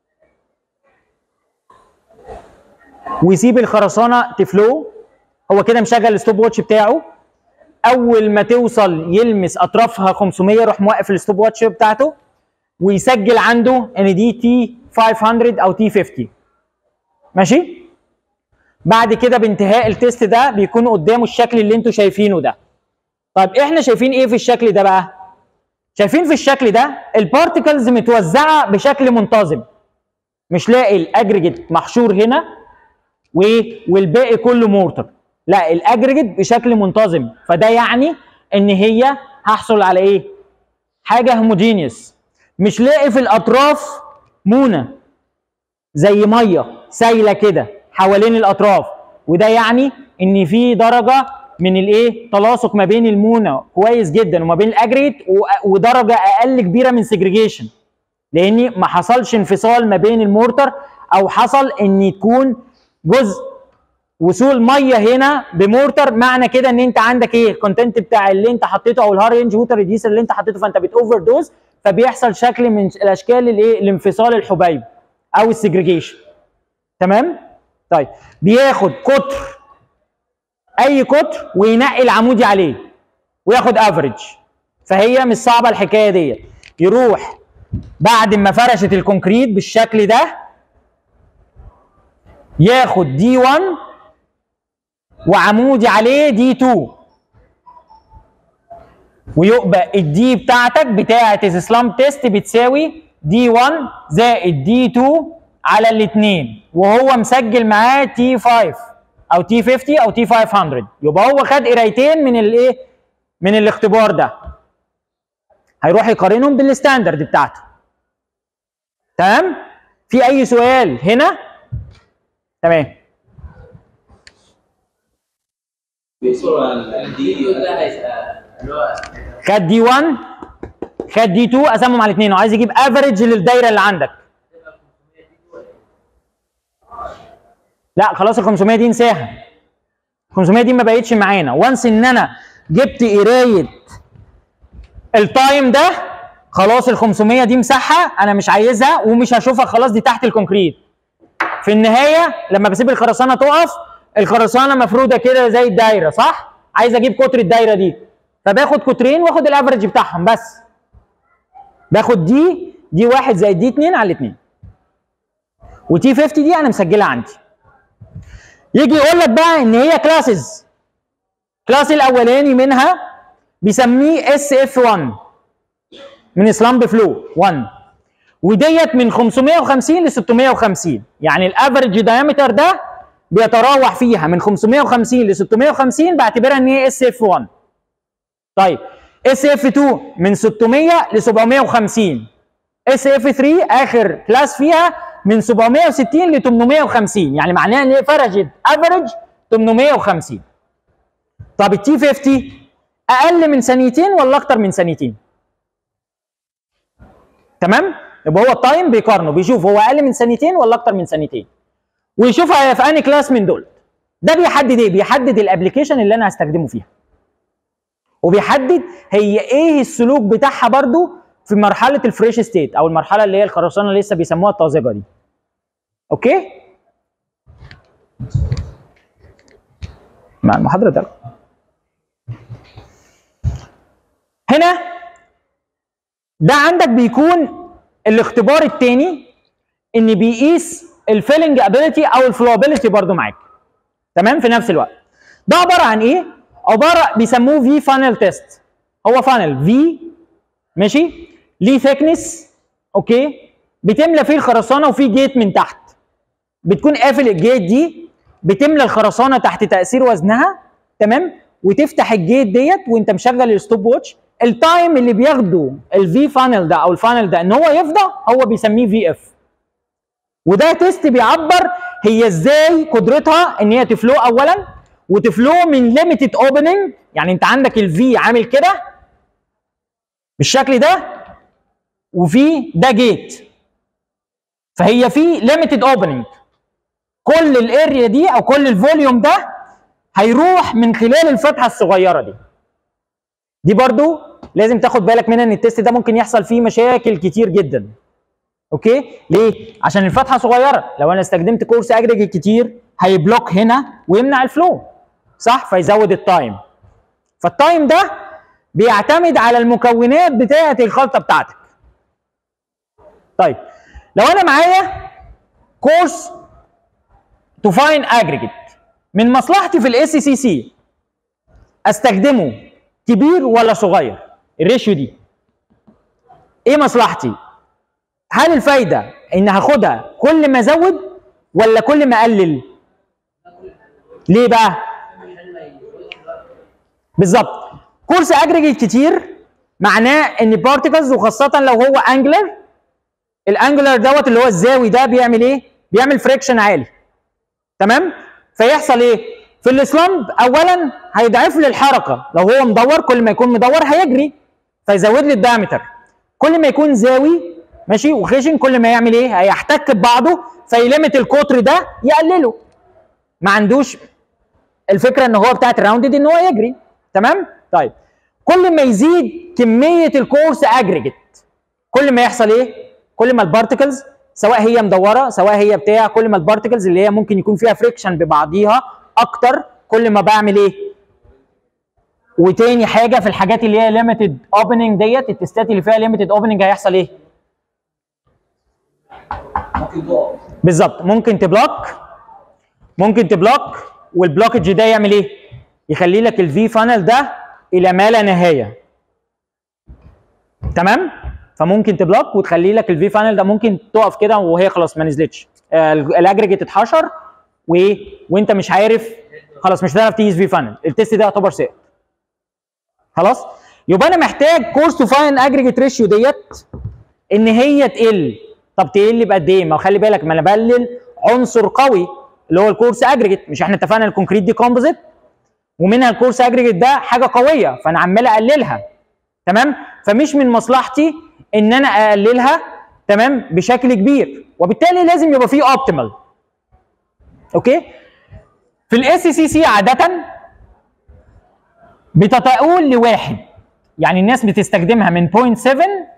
ويسيب الخرسانه تفلو هو كده مشغل الستوب واتش بتاعه اول ما توصل يلمس اطرافها 500 يروح موقف الستوب واتش بتاعته ويسجل عنده ان دي تي 500 او تي 50 ماشي بعد كده بانتهاء التيست ده بيكون قدامه الشكل اللي انتوا شايفينه ده طيب احنا شايفين ايه في الشكل ده بقى شايفين في الشكل ده البارتكلز متوزعه بشكل منتظم مش لاقي الاجريجيت محشور هنا و... والباقي كله مورتر لا الاجريجيت بشكل منتظم فده يعني ان هي هحصل على ايه حاجه هوموجينيوس مش لاقي في الاطراف مونه زي ميه سايله كده حوالين الاطراف وده يعني ان في درجه من الايه تلاصق ما بين المونه كويس جدا وما بين الاجريت ودرجه اقل كبيره من سيجريجيشن لان ما حصلش انفصال ما بين المورتر او حصل ان يكون جزء وصول ميه هنا بمورتر معنى كده ان انت عندك ايه الكونتنت بتاع اللي انت حطيته او الهار رينج ووتر ريديسر اللي انت حطيته فانت بتوفر دوز فبيحصل شكل من الاشكال الايه الانفصال الحبيب او السجريجيشن تمام طيب بياخد قطر اي قطر وينقي العمودي عليه وياخد افريج فهي مش صعبه الحكايه ديت يروح بعد ما فرشت الكونكريت بالشكل ده ياخد دي 1 وعمودي عليه دي 2 ويبقى الدي بتاعتك بتاعه السلام تيست بتساوي دي 1 زائد دي 2 على الاثنين وهو مسجل معاه تي 5 او تي 50 او تي 500 يبقى هو خد قرايتين من الايه من الاختبار ده هيروح يقارنهم بالستاندرد بتاعته تمام في اي سؤال هنا تمام
بيوصلوا الدي
الفيديو ده هيبقى اللي هو
خد دي 1 خد دي 2 قسمهم على الاثنين وعايز يجيب افريج للدايره اللي عندك لا خلاص ال 500 دي انساها 500 دي ما بقتش معانا وانس ان انا جبت قرايه التايم ده خلاص ال 500 دي مساحه انا مش عايزها ومش هشوفها خلاص دي تحت الكونكريت في النهايه لما بسيب الخرسانه تقف الخرسانه مفروده كده زي الدايره صح عايز اجيب قطر الدايره دي فباخد قطرين واخد الافرج بتاعهم بس باخد دي دي واحد زائد دي اتنين على الاتنين وتي 50 دي انا مسجلها عندي يجي يقول لك بقى ان هي كلاسز كلاس الاولاني منها بيسميه اس اف 1 من سلامب فلو 1 وديت من 550 ل 650 يعني الافرج دايمتر ده بيتراوح فيها من 550 ل 650 بعتبرها ان هي اس اف 1 طيب اس اف 2 من 600 ل 750 اس اف 3 اخر كلاس فيها من 760 ل 850 يعني معناها ان هي فرجت افريج 850 طب التي 50 اقل من ثانيتين ولا اكتر من ثانيتين تمام يبقى هو التايم بيقارنه بيشوف هو اقل من ثانيتين ولا اكتر من ثانيتين ويشوف في انهي كلاس من دول ده بيحدد ايه بيحدد الابلكيشن اللي انا هستخدمه فيها وبيحدد هي ايه السلوك بتاعها برضو في مرحله الفريش ستيت او المرحله اللي هي الخرسانه اللي لسه بيسموها الطازجه دي اوكي مع المحاضره ده هنا ده عندك بيكون الاختبار الثاني ان بيقيس الفيلنج ابيليتي او الفلوابيلتي برضو معاك تمام في نفس الوقت ده عباره عن ايه عباره بيسموه في فانل تيست هو فانل في ماشي ليه ثيكنس اوكي بتملى فيه الخرسانه وفي جيت من تحت بتكون قافل الجيت دي بتملى الخرسانه تحت تاثير وزنها تمام وتفتح الجيت ديت وانت مشغل الستوب واتش التايم اللي بياخده الفي فانل ده او الفانل ده ان هو يفضى هو بيسميه في اف وده تيست بيعبر هي ازاي قدرتها ان هي تفلو اولا وتفلو من ليميتد اوبننج يعني انت عندك الفي عامل كده بالشكل ده وفي ده جيت فهي في ليميتد اوبننج كل الاريا دي او كل الفوليوم ده هيروح من خلال الفتحه الصغيره دي دي برضو لازم تاخد بالك منها ان التيست ده ممكن يحصل فيه مشاكل كتير جدا اوكي ليه عشان الفتحه صغيره لو انا استخدمت كورس اجريجيت كتير هيبلوك هنا ويمنع الفلو صح فيزود التايم فالتايم ده بيعتمد على المكونات بتاعه الخلطه بتاعتك طيب لو انا معايا كورس تو فاين اجريجيت من مصلحتي في الاس سي سي استخدمه كبير ولا صغير الريشيو دي ايه مصلحتي هل الفايده ان هاخدها كل ما ازود ولا كل ما اقلل ليه بقى بالظبط كورس اجريجيت كتير معناه ان بارتكلز وخاصه لو هو انجلر الانجلر دوت اللي هو الزاوي ده بيعمل ايه بيعمل فريكشن عالي تمام فيحصل ايه في الاسلامب اولا هيضعف لي الحركه لو هو مدور كل ما يكون مدور هيجري فيزود لي الدايمتر كل ما يكون زاوي ماشي وخشن كل ما يعمل ايه هيحتك ببعضه فيلمت القطر ده يقلله ما عندوش الفكره ان هو بتاعت الراوندد ان هو يجري تمام طيب كل ما يزيد كميه الكورس اجريجيت كل ما يحصل ايه كل ما البارتكلز سواء هي مدوره سواء هي بتاع كل ما البارتكلز اللي هي ممكن يكون فيها فريكشن ببعضيها اكتر كل ما بعمل ايه وتاني حاجه في الحاجات اللي هي ليميتد اوبننج ديت التستات اللي فيها ليميتد اوبننج هيحصل ايه
ممكن تقع
بالظبط ممكن تبلوك ممكن تبلوك والبلوكج ده يعمل ايه يخلي لك الفي فانل ده الى ما لا نهايه تمام فممكن تبلوك وتخلي لك الفي فانل ده ممكن تقف كده وهي خلاص ما نزلتش آه، الاجريجيت اتحشر و... وانت مش عارف خلاص مش هتعرف تقيس في فانل التست ده يعتبر سقط خلاص يبقى انا محتاج كورس تو فاين اجريجيت ريشيو ديت ان هي تقل طب تقل بقد ايه ما هو خلي بالك ما انا بقلل عنصر قوي اللي هو الكورس اجريجيت مش احنا اتفقنا الكونكريت دي كومبوزيت ومنها الكورس اجريجيت ده حاجه قويه فانا عمال اقللها تمام فمش من مصلحتي ان انا اقللها تمام بشكل كبير وبالتالي لازم يبقى فيه اوبتيمال اوكي في الاس سي سي عاده بتتقول لواحد يعني الناس بتستخدمها من 0.7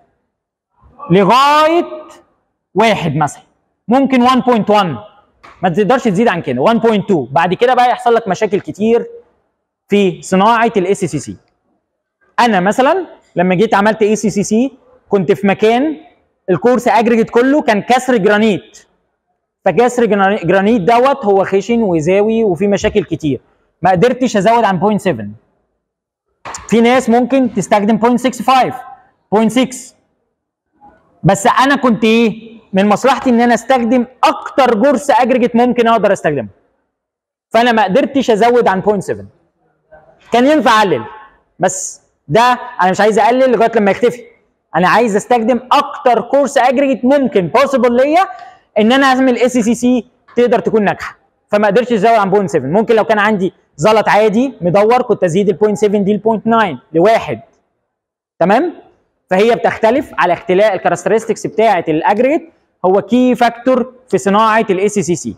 لغايه واحد مثلا ممكن 1.1 ما تقدرش تزيد عن كده 1.2 بعد كده بقى يحصل لك مشاكل كتير في صناعه الاس سي سي انا مثلا لما جيت عملت اي سي سي سي كنت في مكان الكورس اجريجيت كله كان كسر جرانيت فكسر جراني- جرانيت دوت هو خشن وزاوي وفي مشاكل كتير ما قدرتش ازود عن 0.7 في ناس ممكن تستخدم 0.65 0.6 بس انا كنت ايه من مصلحتي ان انا استخدم اكتر جرس اجريجيت ممكن اقدر استخدمه فانا ما قدرتش ازود عن 0.7 كان ينفع اقلل بس ده انا مش عايز اقلل لغايه لما يختفي انا عايز استخدم اكتر كورس اجريجيت ممكن بوسيبل ليا ان انا اعمل اس سي سي تقدر تكون ناجحه فما قدرتش ازود عن 0.7 ممكن لو كان عندي زلط عادي مدور كنت ازيد ال 0.7 دي ل 0.9 لواحد تمام فهي بتختلف على اختلاف الكاركترستكس بتاعه الاجريجيت هو كي فاكتور في صناعه الاس سي سي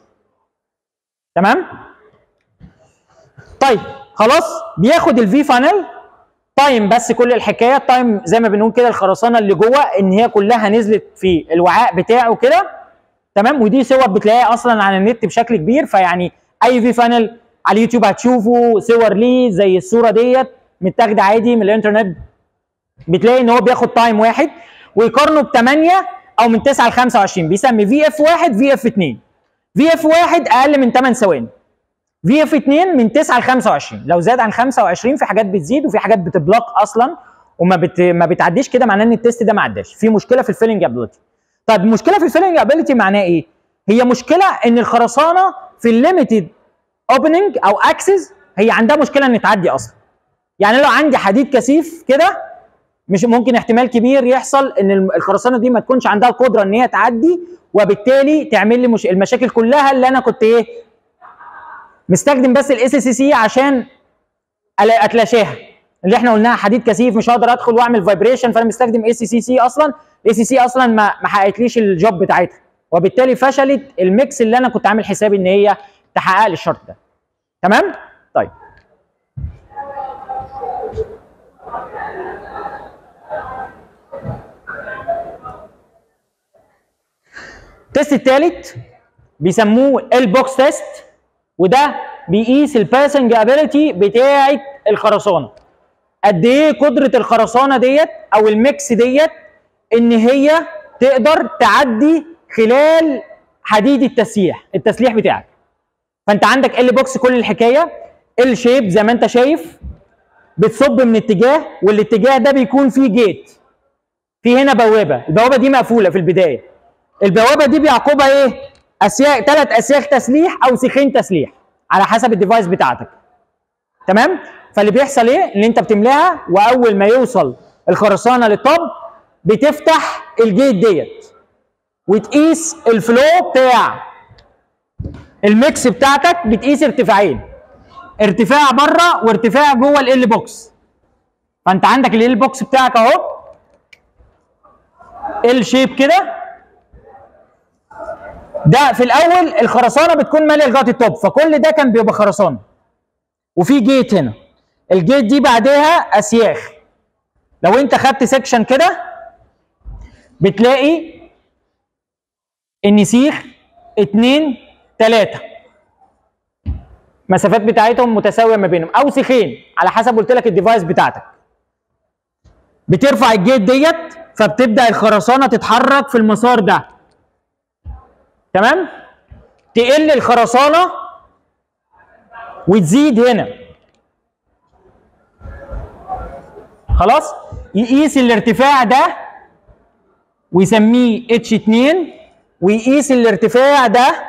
تمام طيب خلاص بياخد الفي فانل تايم بس كل الحكايه التايم زي ما بنقول كده الخرسانه اللي جوه ان هي كلها نزلت في الوعاء بتاعه كده تمام ودي صور بتلاقيها اصلا على النت بشكل كبير فيعني اي في فانل على اليوتيوب هتشوفوا صور ليه زي الصوره ديت متاخده عادي من الانترنت بتلاقي ان هو بياخد تايم واحد ويقارنه ب 8 او من 9 ل 25 بيسمي في اف 1 في اف 2 في اف 1 اقل من 8 ثواني في اف 2 من 9 ل 25 لو زاد عن 25 في حاجات بتزيد وفي حاجات بتبلوك اصلا وما بت... ما بتعديش كده معناه ان التيست ده ما عداش في مشكله في الفيلنج ابيلتي طيب المشكله في الفيلنج ابيلتي معناه ايه هي مشكله ان الخرسانه في الليميتد اوبننج او اكسس هي عندها مشكله ان تعدي اصلا يعني لو عندي حديد كثيف كده مش ممكن احتمال كبير يحصل ان الم- الخرسانه دي ما تكونش عندها القدره ان هي تعدي وبالتالي تعمل لي مش المشاكل كلها اللي انا كنت ايه مستخدم بس الاس سي سي عشان ألا- اتلاشاها اللي احنا قلناها حديد كثيف مش هقدر ادخل واعمل فايبريشن فانا مستخدم اس سي سي اصلا الاس سي سي اصلا ما ما حققتليش الجوب بتاعتها وبالتالي فشلت الميكس اللي انا كنت عامل حسابي ان هي تحقق لي الشرط ده تمام طيب التيست الثالث بيسموه البوكس تيست وده بيقيس الباسنج ابيليتي بتاعه الخرسانه قد ايه قدره الخرسانه ديت او الميكس ديت ان هي تقدر تعدي خلال حديد التسليح التسليح بتاعك فانت عندك ال بوكس كل الحكايه ال شيب زي ما انت شايف بتصب من اتجاه والاتجاه ده بيكون فيه جيت في هنا بوابه البوابه دي مقفوله في البدايه البوابه دي بيعقبها ايه اسياخ ثلاث اسياخ تسليح او سيخين تسليح على حسب الديفايس بتاعتك تمام فاللي بيحصل ايه ان انت بتملاها واول ما يوصل الخرسانه للطب بتفتح الجيت ديت وتقيس الفلو بتاع الميكس بتاعتك بتقيس ارتفاعين ارتفاع بره وارتفاع جوه ال بوكس فانت عندك ال بوكس بتاعك اهو ال شيب كده ده في الاول الخرسانه بتكون ماليه لغايه التوب فكل ده كان بيبقى خرسانه وفي جيت هنا الجيت دي بعدها اسياخ لو انت خدت سيكشن كده بتلاقي ان سيخ اتنين تلاته مسافات بتاعتهم متساويه ما بينهم او سيخين على حسب قلت لك الديفايس بتاعتك بترفع الجيت ديت فبتبدا الخرسانه تتحرك في المسار ده تمام تقل الخرسانه وتزيد هنا خلاص يقيس الارتفاع ده ويسميه اتش 2 ويقيس الارتفاع ده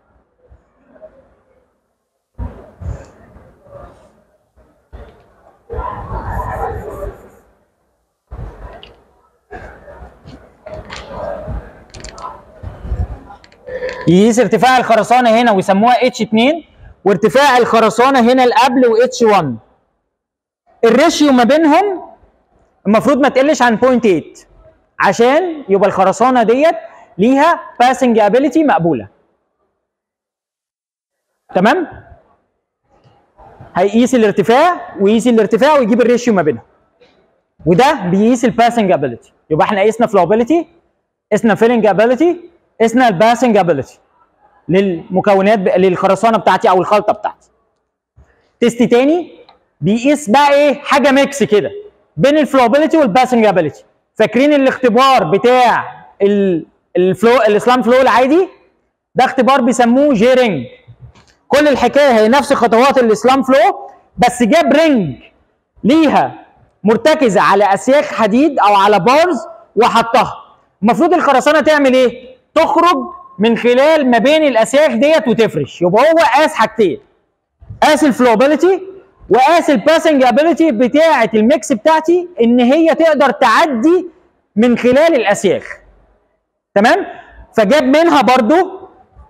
يقيس ارتفاع الخرسانه هنا ويسموها اتش 2 وارتفاع الخرسانه هنا القبل واتش 1 الريشيو ما بينهم المفروض ما تقلش عن 0.8 عشان يبقى الخرسانه ديت ليها باسنج ابيليتي مقبوله تمام هيقيس الارتفاع ويقيس الارتفاع ويجيب الريشيو ما بينهم وده بيقيس الباسنج ابيليتي يبقى احنا قيسنا فلوبيليتي قيسنا فيلنج ابيليتي قيسنا الباسنج ابيليتي للمكونات ب... للخرسانه بتاعتي او الخلطه بتاعتي تيست تاني بيقيس بقى ايه حاجه ميكس كده بين الفلوبيليتي والباسنج ابيليتي فاكرين الاختبار بتاع ال... الفلو الاسلام فلو العادي ده اختبار بيسموه جي رينج كل الحكايه هي نفس خطوات الاسلام فلو بس جاب رينج ليها مرتكزه على اسياخ حديد او على بارز وحطها المفروض الخرسانه تعمل ايه تخرج من خلال ما بين الاسياخ ديت وتفرش يبقى هو قاس حاجتين قاس الفلوبيليتي وقاس الباسنج ابيليتي بتاعه الميكس بتاعتي ان هي تقدر تعدي من خلال الاسياخ تمام فجاب منها برضو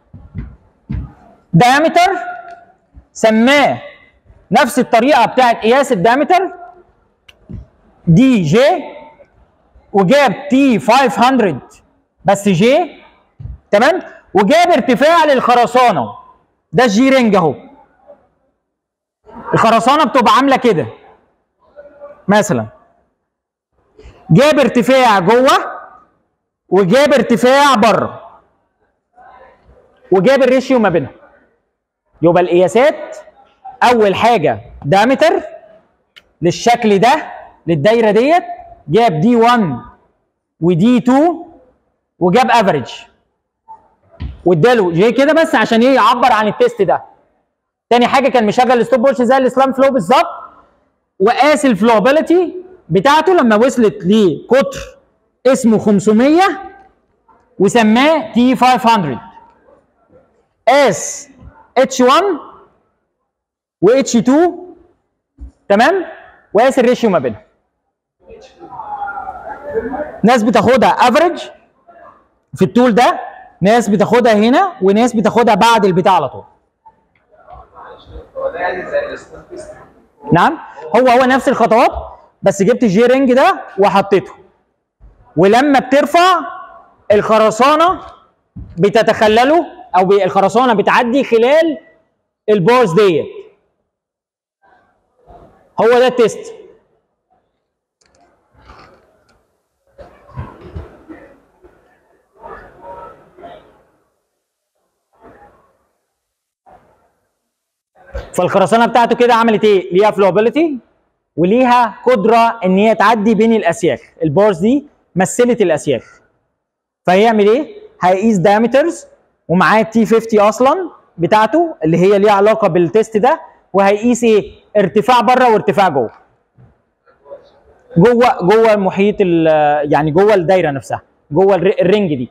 دايمتر سماه نفس الطريقه بتاعت قياس الدايمتر دي جي وجاب تي 500 بس جي تمام وجاب ارتفاع للخرسانه ده الجي رينج اهو الخرسانه بتبقى عامله كده مثلا جاب ارتفاع جوه وجاب ارتفاع بره وجاب الريشيو ما بينهم يبقى القياسات اول حاجه دايمتر للشكل ده للدايره ديت جاب دي 1 ودي 2 وجاب افريج واداله جي كده بس عشان ايه يعبر عن التيست ده تاني حاجه كان مشغل الستوب واتش زي الاسلام فلو بالظبط وقاس الفلوبيليتي بتاعته لما وصلت لقطر اسمه 500 وسماه تي 500 قاس اتش 1 واتش 2 تمام وقاس الريشيو ما بينهم ناس بتاخدها افريج في الطول ده ناس بتاخدها هنا وناس بتاخدها بعد البتاع على طول
هو ده يعني زي الستاف بيست
نعم هو هو نفس الخطوات بس جبت الجي رينج ده وحطيته ولما بترفع الخرسانه بتتخلله او ب- الخرسانه بتعدي خلال البارز ديت هو ده التيست فالخرسانه بتاعته كده عملت ايه؟ ليها فلوبيليتي وليها قدره ان هي تعدي بين الاسياخ، البارز دي مثلت الاسياخ. فهيعمل ايه؟ هيقيس دايمترز ومعاه تي 50 اصلا بتاعته اللي هي ليها علاقه بالتيست ده وهيقيس ايه؟ ارتفاع بره وارتفاع جوه. جوه جوه محيط ال- يعني جوه الدايره نفسها، جوه الر- الرينج دي.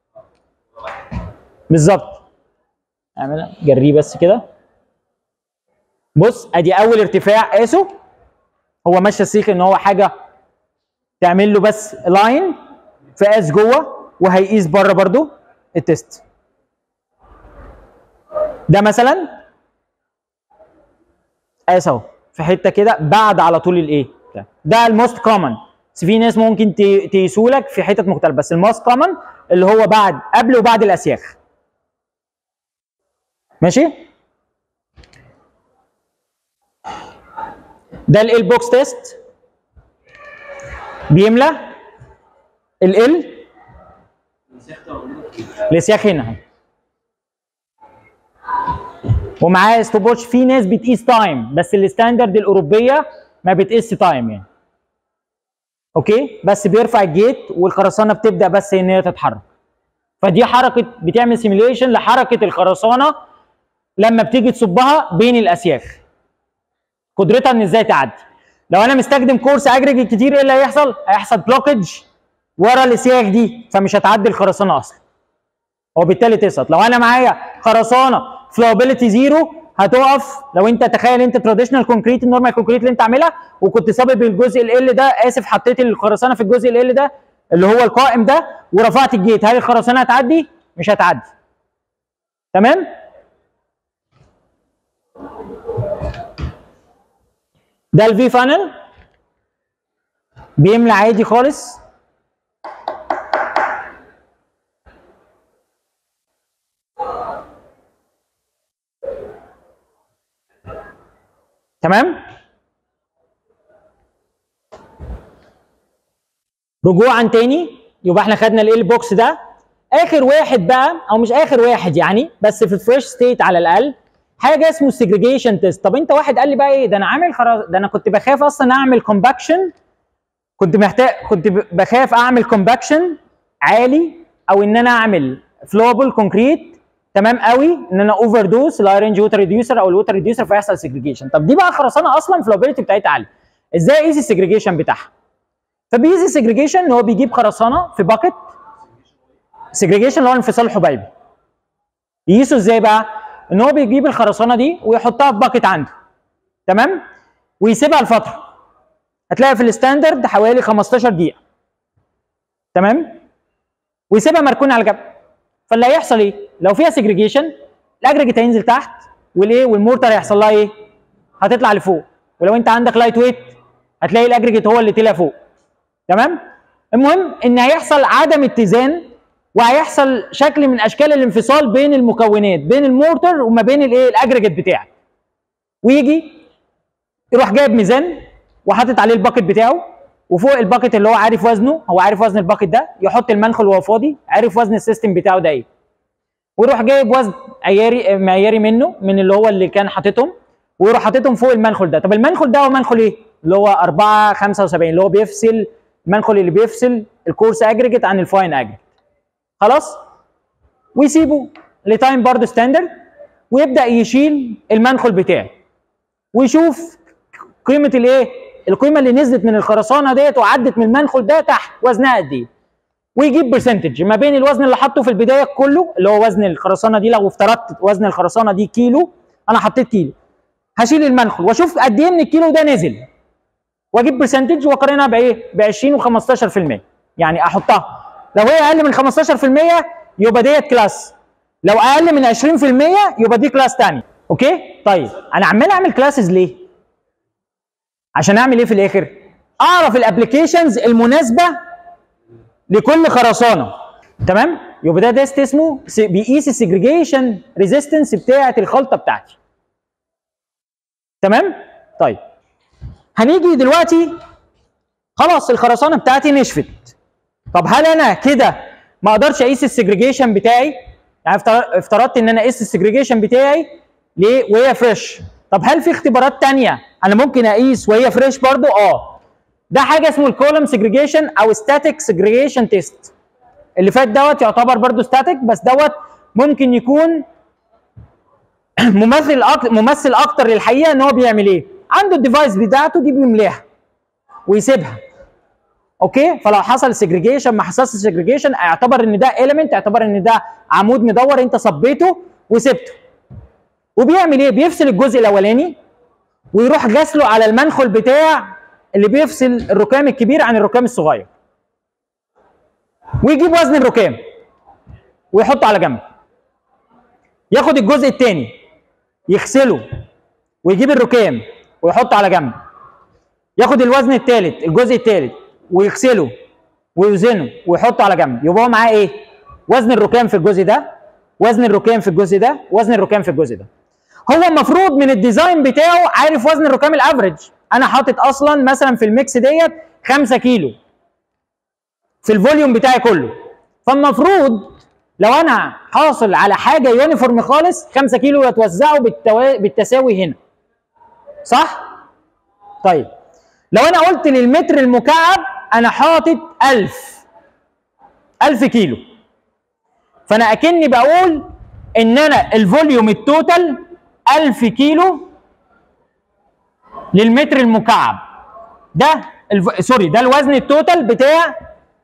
بالظبط. اعملها جريه بس كده. بص ادي اول ارتفاع قاسه هو ماشي السيخ ان هو حاجه تعمل له بس لاين فقاس جوه وهيقيس بره برضو التست ده مثلا قاس اهو في حته كده بعد على طول الايه ده. ده الموست كومن بس في ناس ممكن ت- تقيسوا لك في حتت مختلفه بس الموست كومن اللي هو بعد قبل وبعد الاسياخ ماشي ده ال بوكس تيست بيملى ال ال الاسياخ هنا اهو. ومعاه ستوب واتش في ناس بتقيس تايم بس الستاندرد الاوروبيه ما بتقيس تايم يعني اوكي بس بيرفع الجيت والخرسانه بتبدا بس ان هي تتحرك فدي حركه بتعمل سيميوليشن لحركه الخرسانه لما بتيجي تصبها بين الاسياخ قدرتها ان ازاي تعدي لو انا مستخدم كورس اجريجيت كتير ايه اللي هيحصل هيحصل بلوكج ورا الاسياخ دي فمش هتعدي الخرسانه اصلا وبالتالي تسقط لو انا معايا خرسانه فلوبيليتي زيرو هتقف لو انت تخيل انت تراديشنال كونكريت النورمال كونكريت اللي انت عاملها وكنت سابب الجزء ال ده اسف حطيت الخرسانه في الجزء ال ده اللي هو القائم ده ورفعت الجيت هل الخرسانه هتعدي؟ مش هتعدي تمام؟ ده الفي فانل بيملى عادي خالص تمام رجوعا تاني يبقى احنا خدنا الايه بوكس ده اخر واحد بقى او مش اخر واحد يعني بس في الفريش ستيت على الاقل حاجه اسمه السجريجيشن تيست طب انت واحد قال لي بقى ايه ده انا عامل خلاص ده انا كنت بخاف اصلا اعمل كومباكشن كنت محتاج كنت ب- بخاف اعمل كومباكشن عالي او ان انا اعمل فلوبل كونكريت تمام قوي ان انا اوفر دوس الهاي رينج ووتر ريديوسر او الووتر ريديوسر فيحصل سجريجيشن طب دي بقى خرسانه اصلا فلوبيليتي بتاعتها عاليه ازاي اقيس السجريجيشن بتاعها فبيقيس السجريجيشن ان هو بيجيب خرسانه في باكت سجريجيشن اللي هو انفصال حبيبي يقيسه ازاي بقى ان هو بيجيب الخرسانه دي ويحطها في باكت عنده تمام ويسيبها لفتره هتلاقي في الستاندرد حوالي 15 دقيقه تمام ويسيبها مركونه على جنب فاللي هيحصل ايه لو فيها سجريجيشن الاجريجيت هينزل تحت والايه والمورتر هيحصل لها ايه هتطلع لفوق ولو انت عندك لايت ويت هتلاقي الاجريجيت هو اللي طلع فوق تمام المهم ان هيحصل عدم اتزان وهيحصل شكل من اشكال الانفصال بين المكونات بين المورتر وما بين الايه الاجريجيت بتاعك ويجي يروح جايب ميزان وحاطط عليه الباكت بتاعه وفوق الباكت اللي هو عارف وزنه هو عارف وزن الباكت ده يحط المنخل وهو فاضي عارف وزن السيستم بتاعه ده ايه ويروح جايب وزن عياري معياري منه من اللي هو اللي كان حاططهم ويروح حاططهم فوق المنخل ده طب المنخل ده هو منخل ايه اللي هو 4 75 اللي هو بيفصل المنخل اللي بيفصل الكورس اجريجيت عن الفاين اجريجيت خلاص ويسيبه لتايم برضه ستاندرد ويبدا يشيل المنخل بتاعه ويشوف قيمه الايه القيمه اللي نزلت من الخرسانه ديت وعدت من المنخل ده تحت وزنها قد ايه ويجيب برسنتج ما بين الوزن اللي حاطه في البدايه كله اللي هو وزن الخرسانه دي لو افترضت وزن الخرسانه دي كيلو انا حطيت كيلو هشيل المنخل واشوف قد ايه من الكيلو ده نزل واجيب برسنتج واقارنها بايه ب 20 و15% يعني احطها لو هي اقل من 15% يبقى ديت كلاس لو اقل من 20% يبقى دي كلاس تاني اوكي طيب انا عمال اعمل كلاسز ليه عشان اعمل ايه في الاخر اعرف الابلكيشنز المناسبه لكل خرسانه تمام يبقى ده تيست اسمه س- بيقيس السجريجيشن ريزيستنس بتاعه الخلطه بتاعتي تمام طيب هنيجي دلوقتي خلاص الخرسانه بتاعتي نشفت طب هل انا كده ما اقدرش اقيس السجريجيشن بتاعي يعني افتر- افترضت ان انا اقيس السجريجيشن بتاعي ليه وهي فريش طب هل في اختبارات تانية انا ممكن اقيس وهي فريش برضو اه ده حاجه اسمه الكولوم سجريجيشن او ستاتيك سجريجيشن تيست اللي فات دوت يعتبر برضو ستاتيك بس دوت ممكن يكون ممثل أك... ممثل اكتر للحقيقه ان هو بيعمل ايه عنده الديفايس بتاعته دي بيملاها ويسيبها اوكي فلو حصل سجريجيشن ما حصلش سجريجيشن اعتبر ان ده اليمنت اعتبر ان ده عمود مدور انت صبيته وسبته وبيعمل ايه بيفصل الجزء الاولاني ويروح جاسله على المنخل بتاع اللي بيفصل الركام الكبير عن الركام الصغير ويجيب وزن الركام ويحطه على جنب ياخد الجزء الثاني يغسله ويجيب الركام ويحطه على جنب ياخد الوزن الثالث الجزء الثالث ويغسله ويوزنه ويحطه على جنب يبقى هو معاه ايه وزن الركام في الجزء ده وزن الركام في الجزء ده وزن الركام في الجزء ده هو المفروض من الديزاين بتاعه عارف وزن الركام الافريج انا حاطط اصلا مثلا في الميكس ديت 5 كيلو في الفوليوم بتاعي كله فالمفروض لو انا حاصل على حاجه يونيفورم خالص 5 كيلو يتوزعوا بالتوا... بالتساوي هنا صح طيب لو انا قلت للمتر المكعب انا حاطط 1000 1000 كيلو فانا اكني بقول ان انا الفوليوم التوتال 1000 كيلو للمتر المكعب ده الف... سوري ده الوزن التوتال بتاع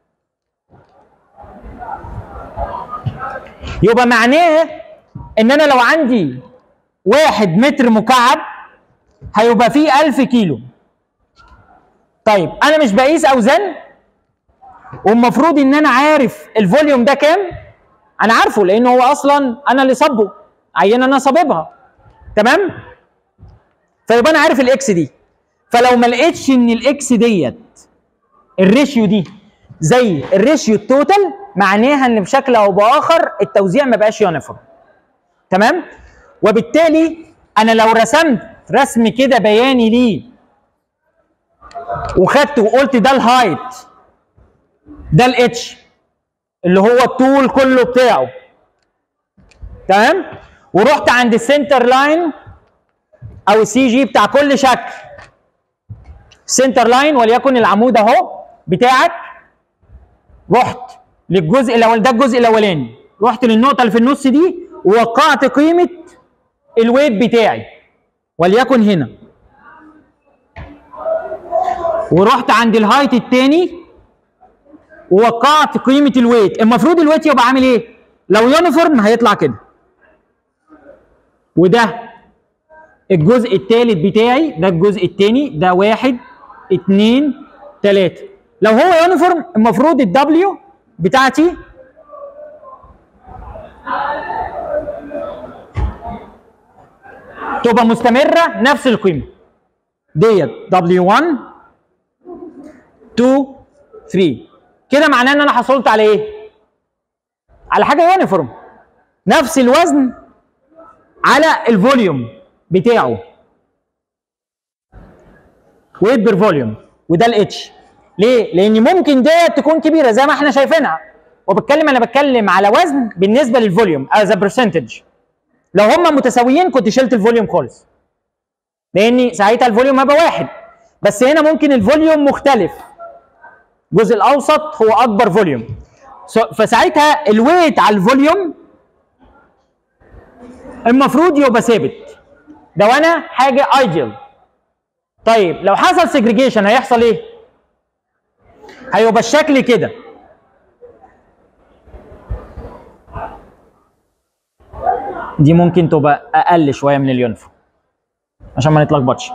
يبقى معناه ان انا لو عندي واحد متر مكعب هيبقى فيه 1000 كيلو طيب انا مش بقيس اوزان والمفروض ان انا عارف الفوليوم ده كام انا عارفه لان هو اصلا انا اللي صبه عينه انا صاببها تمام فيبقى انا عارف الاكس دي فلو ما لقيتش ان الاكس ديت الريشيو دي زي الريشيو التوتال معناها ان بشكل او باخر التوزيع ما بقاش يونيفورم تمام وبالتالي انا لو رسمت رسم كده بياني ليه وخدت وقلت ده الهايت ده الاتش اللي هو الطول كله بتاعه تمام ورحت عند السنتر لاين او السي جي بتاع كل شكل سنتر لاين وليكن العمود اهو بتاعك رحت للجزء الاول ده الجزء الاولاني رحت للنقطه اللي في النص دي ووقعت قيمه الويت بتاعي وليكن هنا ورحت عند الهايت الثاني ووقعت قيمه الويت المفروض الويت يبقى عامل ايه لو يونيفورم هيطلع كده وده الجزء الثالث بتاعي ده الجزء الثاني ده واحد اتنين تلاته لو هو يونيفورم المفروض الدبليو بتاعتي تبقى مستمره نفس القيمه ديت W1 2 3 كده معناه ان انا حصلت على ايه؟ على حاجه يونيفورم نفس الوزن على الفوليوم بتاعه ويت بير فوليوم وده الاتش ليه؟ لان ممكن ديت تكون كبيره زي ما احنا شايفينها وبتكلم انا بتكلم على وزن بالنسبه للفوليوم از برسنتج لو هم متساويين كنت شلت الفوليوم خالص لان ساعتها الفوليوم هيبقى واحد بس هنا ممكن الفوليوم مختلف الجزء الاوسط هو اكبر فوليوم So- فساعتها الويت على الفوليوم المفروض يبقى ثابت ده وانا حاجه ايديال طيب لو حصل سيجريجيشن هيحصل ايه هيبقى الشكل كده دي ممكن تبقى اقل شويه من اليونيفورم عشان ما نتلخبطش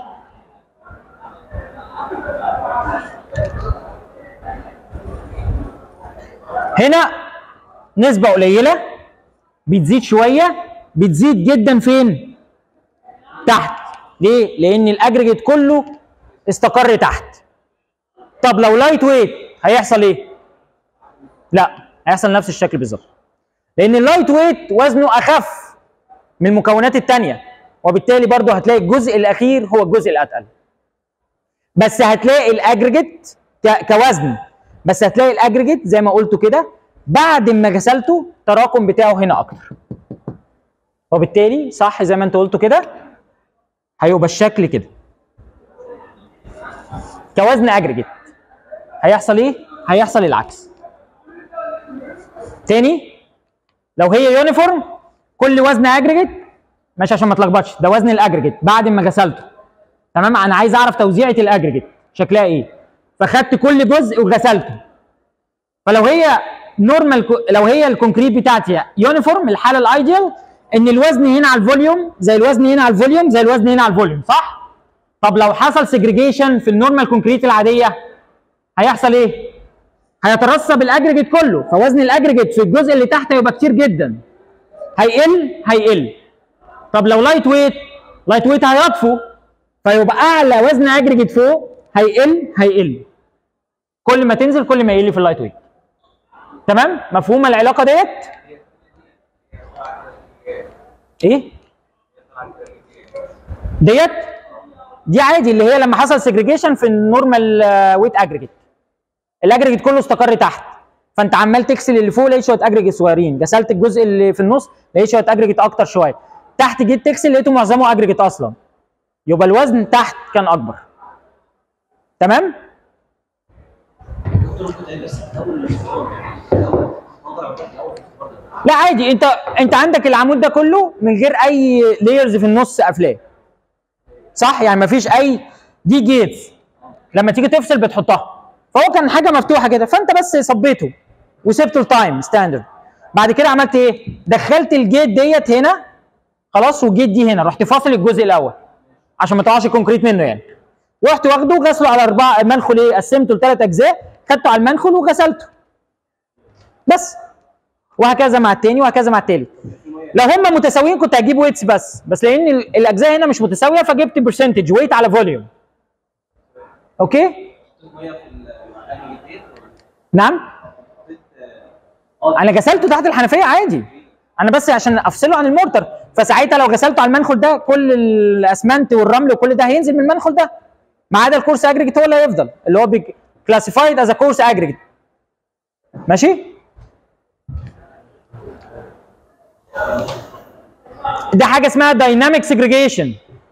هنا نسبة قليلة بتزيد شوية بتزيد جدا فين؟ تحت ليه؟ لأن الأجريجيت كله استقر تحت طب لو لايت ويت هيحصل إيه؟ لا هيحصل نفس الشكل بالظبط لأن اللايت ويت وزنه أخف من المكونات التانية وبالتالي برضه هتلاقي الجزء الأخير هو الجزء الأتقل بس هتلاقي الأجريجيت ك- كوزن بس هتلاقي الاجريجيت زي ما قلته كده بعد ما غسلته التراكم بتاعه هنا اكتر وبالتالي صح زي ما انت قلته كده هيبقى الشكل كده كوزن اجريجيت هيحصل ايه هيحصل العكس تاني لو هي يونيفورم كل وزن اجريجيت ماشي عشان ما تلخبطش ده وزن الاجريجيت بعد ما غسلته تمام انا عايز اعرف توزيعه الاجريجيت شكلها ايه فخدت كل جزء وغسلته فلو هي نورمال لو هي الكونكريت بتاعتي يونيفورم الحاله الايديال ان الوزن هنا على الفوليوم زي الوزن هنا على الفوليوم زي الوزن هنا على الفوليوم صح؟ طب لو حصل سيجريجيشن في النورمال كونكريت العاديه هيحصل ايه؟ هيترسب الاجريجيت كله فوزن الاجريجيت في الجزء اللي تحت هيبقى كتير جدا هيقل هيقل طب لو لايت ويت لايت ويت هيطفو فيبقى اعلى وزن اجريجيت فوق هيقل هيقل كل ما تنزل كل ما يقل في اللايت ويت تمام مفهومه العلاقه ديت ايه ديت دي عادي اللي هي لما حصل سيجريجيشن في النورمال ويت اجريجيت الاجريجيت كله استقر تحت فانت عمال تغسل اللي فوق لقيت شويه اجريجيت صغيرين غسلت الجزء اللي في النص لقيت شويه اجريجيت اكتر شويه تحت جيت تغسل لقيته معظمه اجريجيت اصلا يبقى الوزن تحت كان اكبر تمام
دكتور ممكن تقول بس اول موضوع الاول برضه
لا عادي انت انت عندك العمود ده كله من غير اي لايرز في النص قافلاه صح يعني مفيش اي دي جيتس لما تيجي تفصل بتحطها فهو كان حاجه مفتوحه كده فانت بس صبيته وسبته التايم ستاندرد بعد كده عملت ايه دخلت الجيت ديت هنا خلاص والجيت دي هنا رحت فاصل الجزء الاول عشان ما تقعش الكونكريت منه يعني رحت واخده غسله على اربعه منخل ايه قسمته لثلاث اجزاء خدته على المنخل وغسلته بس وهكذا مع التاني وهكذا مع التالت لو هم متساويين كنت هجيب ويتس بس بس لان ال- الاجزاء هنا مش متساويه فجبت برسنتج ويت على فوليوم اوكي
ميه في الاجريجيت
نعم انا غسلته تحت الحنفيه عادي انا بس عشان افصله عن المورتر فساعتها لو غسلته على المنخل ده كل الاسمنت والرمل وكل ده هينزل من المنخل ده ما عدا الكورس اجريجيت هو اللي هيفضل اللي هو كلاسيفايد از كورس اجريجيت ماشي ده حاجه اسمها دايناميك سيجريجيشن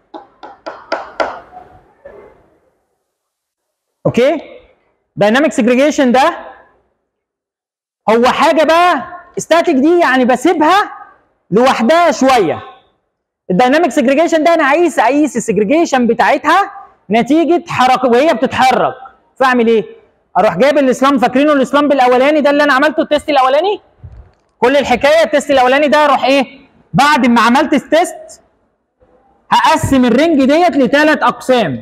اوكي دايناميك سيجريجيشن ده هو حاجه بقى ستاتيك دي يعني بسيبها لوحدها شويه الدايناميك سيجريجيشن ده انا عايز اقيس السيجريجيشن بتاعتها نتيجه حركه وهي بتتحرك فاعمل ايه اروح جايب الاسلام فاكرينه الاسلام الاولاني ده اللي انا عملته التيست الاولاني كل الحكايه التيست الاولاني ده اروح ايه بعد ما عملت التيست هقسم الرنج ديت لثلاث اقسام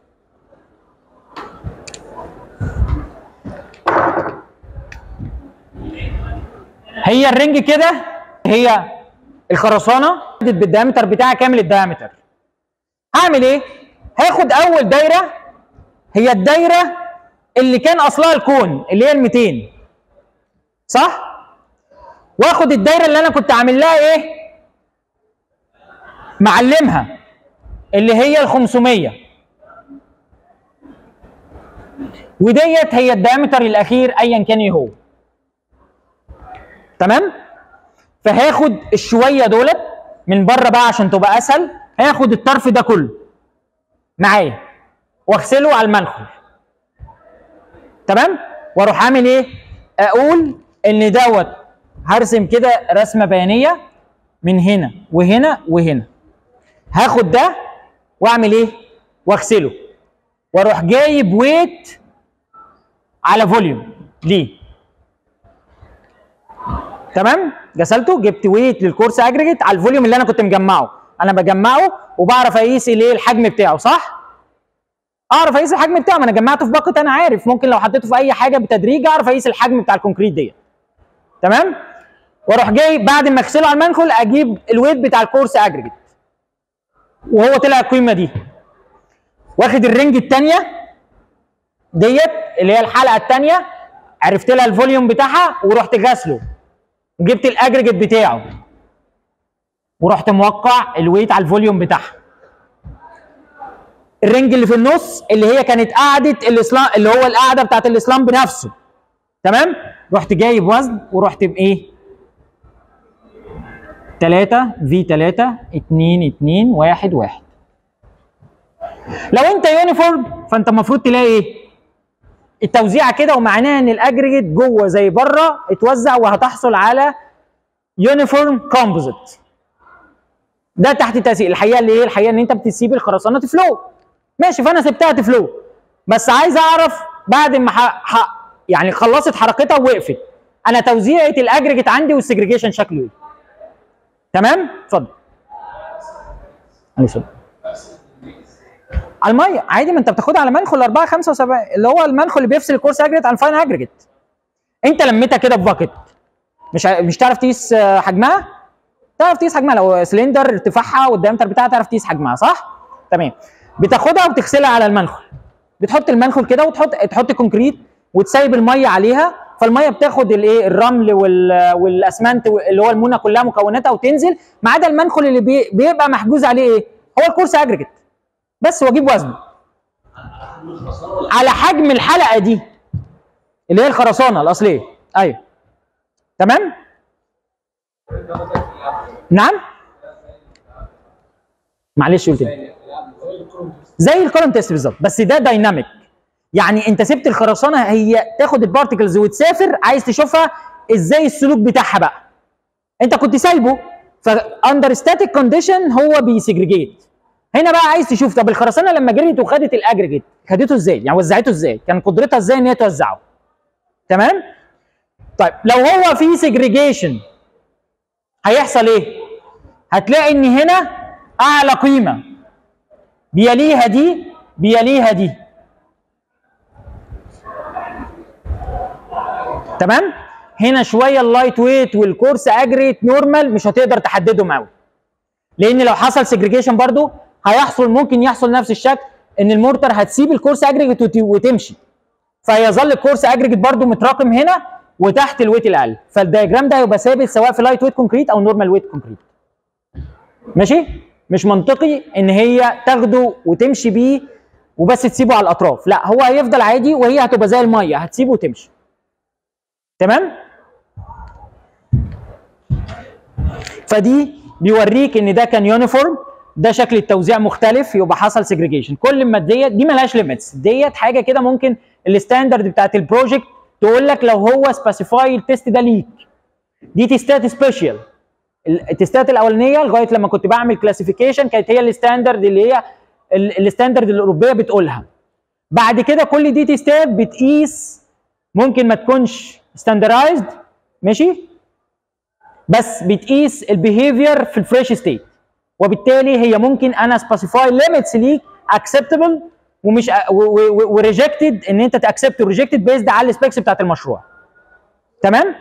هي الرنج كده هي الخرسانه بالديامتر بتاعها كامل الديامتر هعمل ايه هاخد اول دايره هي الدايره اللي كان اصلها الكون اللي هي ال 200 صح واخد الدايره اللي انا كنت عامل لها ايه معلمها اللي هي ال 500 وديت هي الدايمتر الاخير ايا كان ايه هو تمام فهاخد الشويه دولت من بره بقى عشان تبقى اسهل هاخد الطرف ده كله معايا واغسله على المنخل تمام واروح عامل ايه اقول ان دوت هرسم كده رسمه بيانيه من هنا وهنا وهنا هاخد ده واعمل ايه واغسله واروح جايب ويت على فوليوم ليه تمام غسلته جبت ويت للكورس اجريجيت على الفوليوم اللي انا كنت مجمعه انا بجمعه وبعرف اقيس الايه الحجم بتاعه صح اعرف اقيس الحجم بتاعه ما انا جمعته في باقه انا عارف ممكن لو حطيته في اي حاجه بتدريج اعرف اقيس الحجم بتاع الكونكريت ديت تمام واروح جاي بعد ما اغسله على المنخل اجيب الويت بتاع الكورس اجريجيت وهو طلع القيمه دي واخد الرنج الثانيه ديت اللي هي الحلقه الثانيه عرفت لها الفوليوم بتاعها ورحت غاسله وجبت الاجريجيت بتاعه ورحت موقع الويت على الفوليوم بتاعها الرنج اللي في النص اللي هي كانت قاعده الاسلام اللي هو القاعده بتاعت الاسلام بنفسه تمام رحت جايب وزن ورحت بايه 3 في 3 2 2 1 1 لو انت يونيفورم فانت المفروض تلاقي ايه التوزيعه كده ومعناها ان الاجريجيت جوه زي بره اتوزع وهتحصل على يونيفورم كومبوزيت ده تحت تاثير الحقيقه اللي ايه الحقيقه ان انت بتسيب الخرسانه تفلو ماشي فانا سبتها تفلو بس عايز اعرف بعد ما ح... ح... يعني خلصت حركتها ووقفت انا توزيعه الاجريجيت عندي والسجريجيشن شكله ايه تمام اتفضل عليه السلام على الميه عادي ما انت بتاخدها على منخل 4 75 اللي هو المنخل اللي بيفصل الكورس اجريت عن الفاين اجريجيت انت لميتها كده بباكت مش ع- مش تعرف تقيس آه، حجمها تعرف تقيس حجمها لو سلندر ارتفاعها والدايمتر بتاعها تعرف تقيس حجمها صح تمام بتاخدها وبتغسلها على المنخل بتحط المنخل كده وتحط تحط كونكريت وتسيب الميه عليها فالميه بتاخد الايه الرمل وال... والاسمنت اللي هو المونه كلها مكوناتها وتنزل ما عدا المنخل اللي بي... بيبقى محجوز عليه ايه هو الكورس اجريجيت بس واجيب وزنه على حجم الحلقه دي اللي هي الخرسانه الاصليه ايوه تمام نعم معلش قلت إيه؟ زي الكولوم تيست بالظبط بس ده دايناميك يعني انت سبت الخرسانه هي تاخد البارتكلز وتسافر عايز تشوفها ازاي السلوك بتاعها بقى انت كنت سايبه فاندر ستاتيك كونديشن هو بيسجريجيت هنا بقى عايز تشوف طب الخرسانه لما جريت وخدت الاجريجيت خدته ازاي يعني وزعته ازاي كان قدرتها ازاي ان هي توزعه تمام طيب لو هو في سجريجيشن هيحصل ايه هتلاقي ان هنا اعلى قيمه بيليها دي بيليها دي تمام هنا شويه اللايت ويت والكورس اجريت نورمال مش هتقدر تحددهم قوي لان لو حصل سيجريجيشن برضو هيحصل ممكن يحصل نفس الشكل ان المورتر هتسيب الكورس اجريجيت وت- وتمشي فيظل الكورس اجريجيت برضو متراكم هنا وتحت الويت الاقل فالدياجرام ده هيبقى ثابت سواء في لايت ويت كونكريت او نورمال ويت كونكريت ماشي مش منطقي ان هي تاخده وتمشي بيه وبس تسيبه على الاطراف لا هو هيفضل عادي وهي هتبقى زي الميه هتسيبه وتمشي تمام فدي بيوريك ان ده كان يونيفورم ده شكل التوزيع مختلف يبقى حصل سيجريجيشن كل ما ديت دي ملهاش ليميتس ديت حاجه كده ممكن الستاندرد بتاعت البروجكت تقول لك لو هو سبيسيفاي التيست ده ليك دي تيستات سبيشال التيستات الاولانيه لغايه لما كنت بعمل كلاسيفيكيشن كانت هي الستاندرد اللي هي ال- الستاندرد الاوروبيه بتقولها بعد كده كل دي تيستات بتقيس ممكن ما تكونش ستاندرايزد ماشي بس بتقيس البيهيفير في الفريش ستيت وبالتالي هي ممكن انا سبيسيفاي ليميتس ليك اكسبتبل ومش وريجكتد ان انت تاكسبت وريجكتد بيزد على السبيكس بتاعت المشروع تمام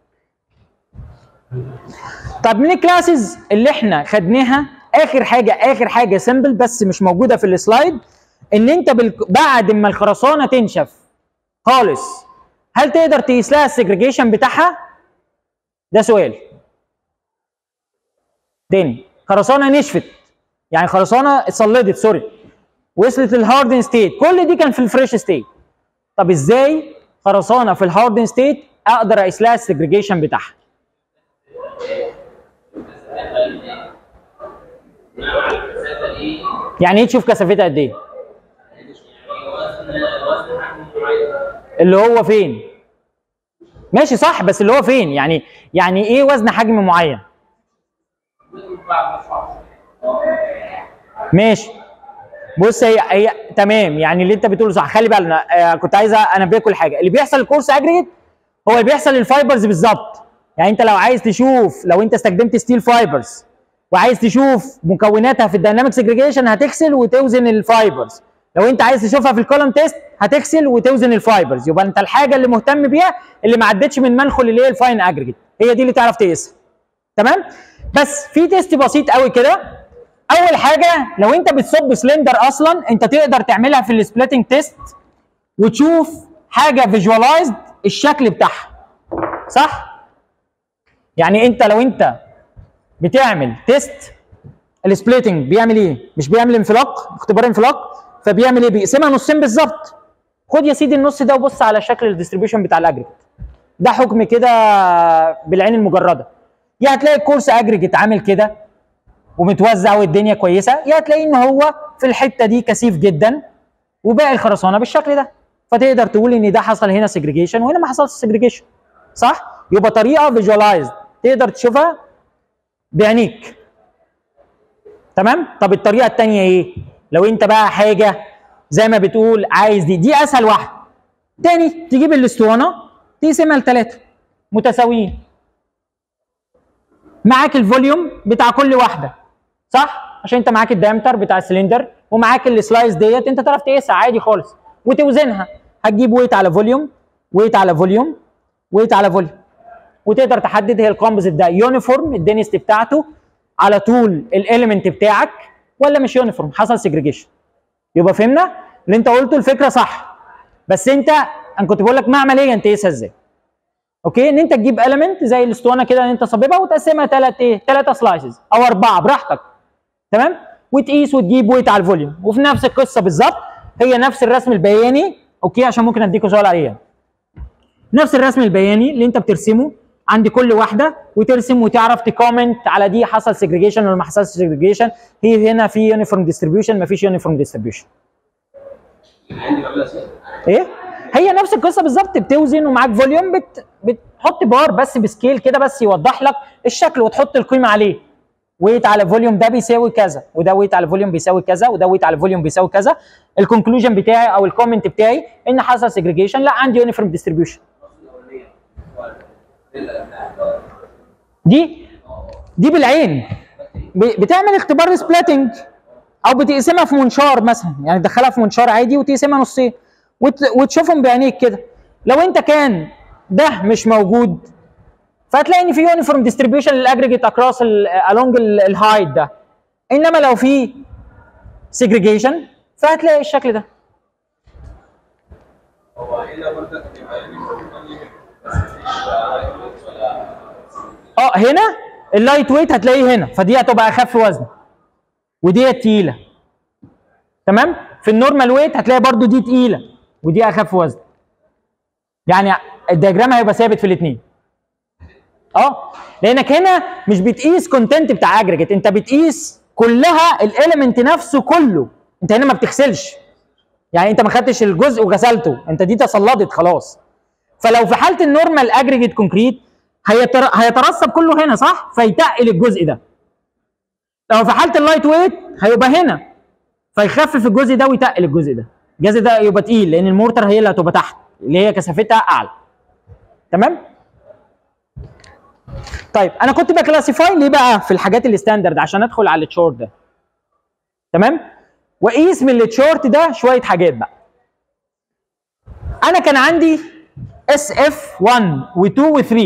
طب من الكلاسز اللي احنا خدناها اخر حاجه اخر حاجه سمبل بس مش موجوده في السلايد ان انت بالك... بعد ما الخرسانه تنشف خالص هل تقدر تقيس لها السجريجيشن بتاعها ده سؤال تاني خرسانه نشفت يعني خرسانه اتصلدت سوري وصلت للهاردن ستيت كل دي كان في الفريش ستيت طب ازاي خرسانه في الهاردن ستيت اقدر اقيس لها السجريجيشن بتاعها
مع المسافه دي
يعني ايه تشوف كثافتها قد ايه
يعني وزن وزن حجم معين
اللي هو فين ماشي صح بس اللي هو فين يعني يعني ايه وزن حجم معين ماشي بص هي هي تمام يعني اللي انت بتقوله صح خلي بالنا آه كنت عايز انبهكم لحاجه اللي بيحصل الكورس اجريجيت هو اللي بيحصل للفايبرز بالظبط يعني انت لو عايز تشوف لو انت استخدمت ستيل فايبرز وعايز تشوف مكوناتها في الدايناميك سيجريجيشن هتغسل وتوزن الفايبرز لو انت عايز تشوفها في الكولوم تيست هتغسل وتوزن الفايبرز يبقى انت الحاجه اللي مهتم بيها اللي ما عدتش من منخل اللي هي الفاين اجريجيت هي دي اللي تعرف تقيسها تمام بس في تيست بسيط قوي كده اول حاجه لو انت بتصب سلندر اصلا انت تقدر تعملها في السبليتنج تيست وتشوف حاجه فيجوالايزد الشكل بتاعها صح يعني انت لو انت بتعمل تيست السبليتنج بيعمل ايه مش بيعمل انفلاق اختبار انفلاق فبيعمل ايه بيقسمها نصين بالظبط خد يا سيدي النص ده وبص على شكل الديستريبيوشن بتاع الاجريجيت ده حكم كده بالعين المجرده يا هتلاقي الكورس اجريجيت عامل كده ومتوزع والدنيا كويسه يا هتلاقي ان هو في الحته دي كثيف جدا وباقي الخرسانه بالشكل ده فتقدر تقول ان ده حصل هنا سيجريجيشن وهنا ما حصلش سيجريجيشن صح يبقى طريقه فيجوالايزد تقدر تشوفها بعينيك تمام طب الطريقه الثانيه ايه لو انت بقى حاجه زي ما بتقول عايز دي دي اسهل واحده تاني تجيب الاسطوانه تقسمها لثلاثه متساويين معاك الفوليوم بتاع كل واحده صح عشان انت معاك الدايمتر بتاع السلندر ومعاك السلايس ديت انت تعرف تقيسها عادي خالص وتوزنها هتجيب ويت على فوليوم ويت على فوليوم ويت على فوليوم وتقدر تحدد هي الكومبوزيت ده يونيفورم الدنست بتاعته على طول الاليمنت بتاعك ولا مش يونيفورم حصل سيجريجيشن يبقى فهمنا اللي انت قلته الفكره صح بس انت انا كنت بقول لك معمليا تقيسها ازاي اوكي ان انت تجيب اليمنت زي الاسطوانه كده ان انت صاببها وتقسمها ثلاث ايه ثلاثه سلايسز او اربعه براحتك تمام وتقيس وتجيب ويت على الفوليوم وفي نفس القصه بالظبط هي نفس الرسم البياني اوكي عشان ممكن اديكوا سؤال عليها نفس الرسم البياني اللي انت بترسمه عند كل واحده وترسم وتعرف تكومنت على دي حصل سيجريجيشن ولا ما حصلش سيجريجيشن هي هنا في يونيفورم ديستريبيوشن ما فيش يونيفورم ديستريبيوشن
عندي بعملها صح
ايه هي نفس القصه بالظبط بتوزن ومعاك فوليوم بت... بتحط بار بس بسكيل كده بس يوضح لك الشكل وتحط القيمه عليه ويت على فوليوم ده بيساوي كذا وده ويت على فوليوم بيساوي كذا وده ويت على فوليوم بيساوي كذا الكونكلوجن بتاعي او الكومنت بتاعي ان حصل سيجريجيشن لا عندي يونيفورم ديستريبيوشن دي دي بالعين ب- بتعمل اختبار سبلاتنج او بتقسمها في منشار مثلا يعني تدخلها في منشار عادي وتقسمها نصين وت... وتشوفهم بعينيك كده لو انت كان ده مش موجود فهتلاقي ان في يونيفورم ديستريبيوشن للاجريجيت اكروس الونج الهايت ده انما لو في سيجريجيشن فهتلاقي الشكل ده
هو هنا برضه بيبقى يعني بس مفيش ولا
اه هنا اللايت ويت هتلاقيه هنا فدي هتبقى اخف وزن ودي تقيله تمام في النورمال ويت هتلاقي برضو دي تقيله ودي اخف وزن يعني الدياجرام هيبقى ثابت في الاثنين اه لانك هنا مش بتقيس كونتنت بتاع اجريجيت انت بتقيس كلها الاليمنت نفسه كله انت هنا ما بتغسلش يعني انت ما خدتش الجزء وغسلته انت دي تصلدت خلاص فلو في حاله النورمال اجريجيت كونكريت هيتر... هيترسب كله هنا صح فيتقل الجزء ده لو في حاله اللايت ويت هيبقى هنا فيخفف الجزء ده ويتقل الجزء ده الجزء ده يبقى تقيل لان المورتر هي اللي هتبقى تحت اللي هي كثافتها اعلى تمام طيب انا كنت بكلاسيفاي ليه بقى في الحاجات الستاندرد عشان ادخل على التشورت ده تمام واقيس من التشورت ده شويه حاجات بقى انا كان عندي اس اف 1 و2 و3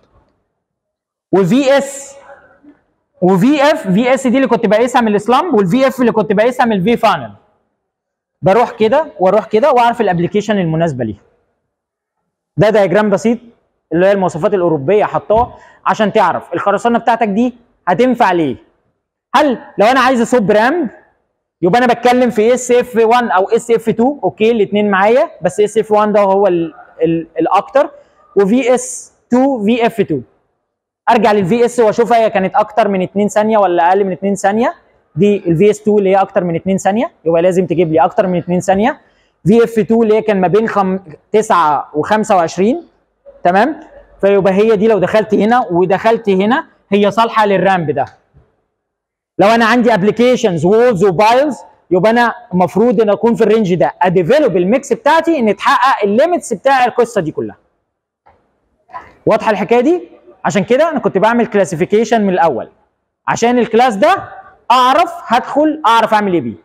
وفي اس وفي اف في اس دي اللي كنت بقيسها من السلامب والفي اف اللي كنت بقيسها من الفي فانل بروح كده واروح كده واعرف الابلكيشن المناسبه ليه ده دياجرام بسيط اللي هي المواصفات الاوروبيه حطاه عشان تعرف الخرسانه بتاعتك دي هتنفع ليه هل لو انا عايز اصب رامب يبقى انا بتكلم في اس اف 1 او اس اف 2 اوكي الاثنين معايا بس اس اف 1 ده هو ال ال الاكتر وفي اس 2 في اف 2 ارجع للفي اس واشوفها هي كانت اكتر من 2 ثانيه ولا اقل من 2 ثانيه دي الفي اس 2 اللي هي اكتر من 2 ثانيه يبقى لازم تجيب لي اكتر من 2 ثانيه في اف 2 اللي هي كان ما بين خم... 9 و25 تمام فيبقى هي دي لو دخلت هنا ودخلت هنا هي صالحه للرامب ده لو انا عندي ابلكيشنز وولز وبايلز يبقى انا المفروض ان اكون في الرينج ده اديفلوب الميكس بتاعتي ان تحقق الليميتس بتاع القصه دي كلها واضحه الحكايه دي عشان كده انا كنت بعمل كلاسيفيكيشن من الاول عشان الكلاس ده اعرف هدخل اعرف اعمل ايه بيه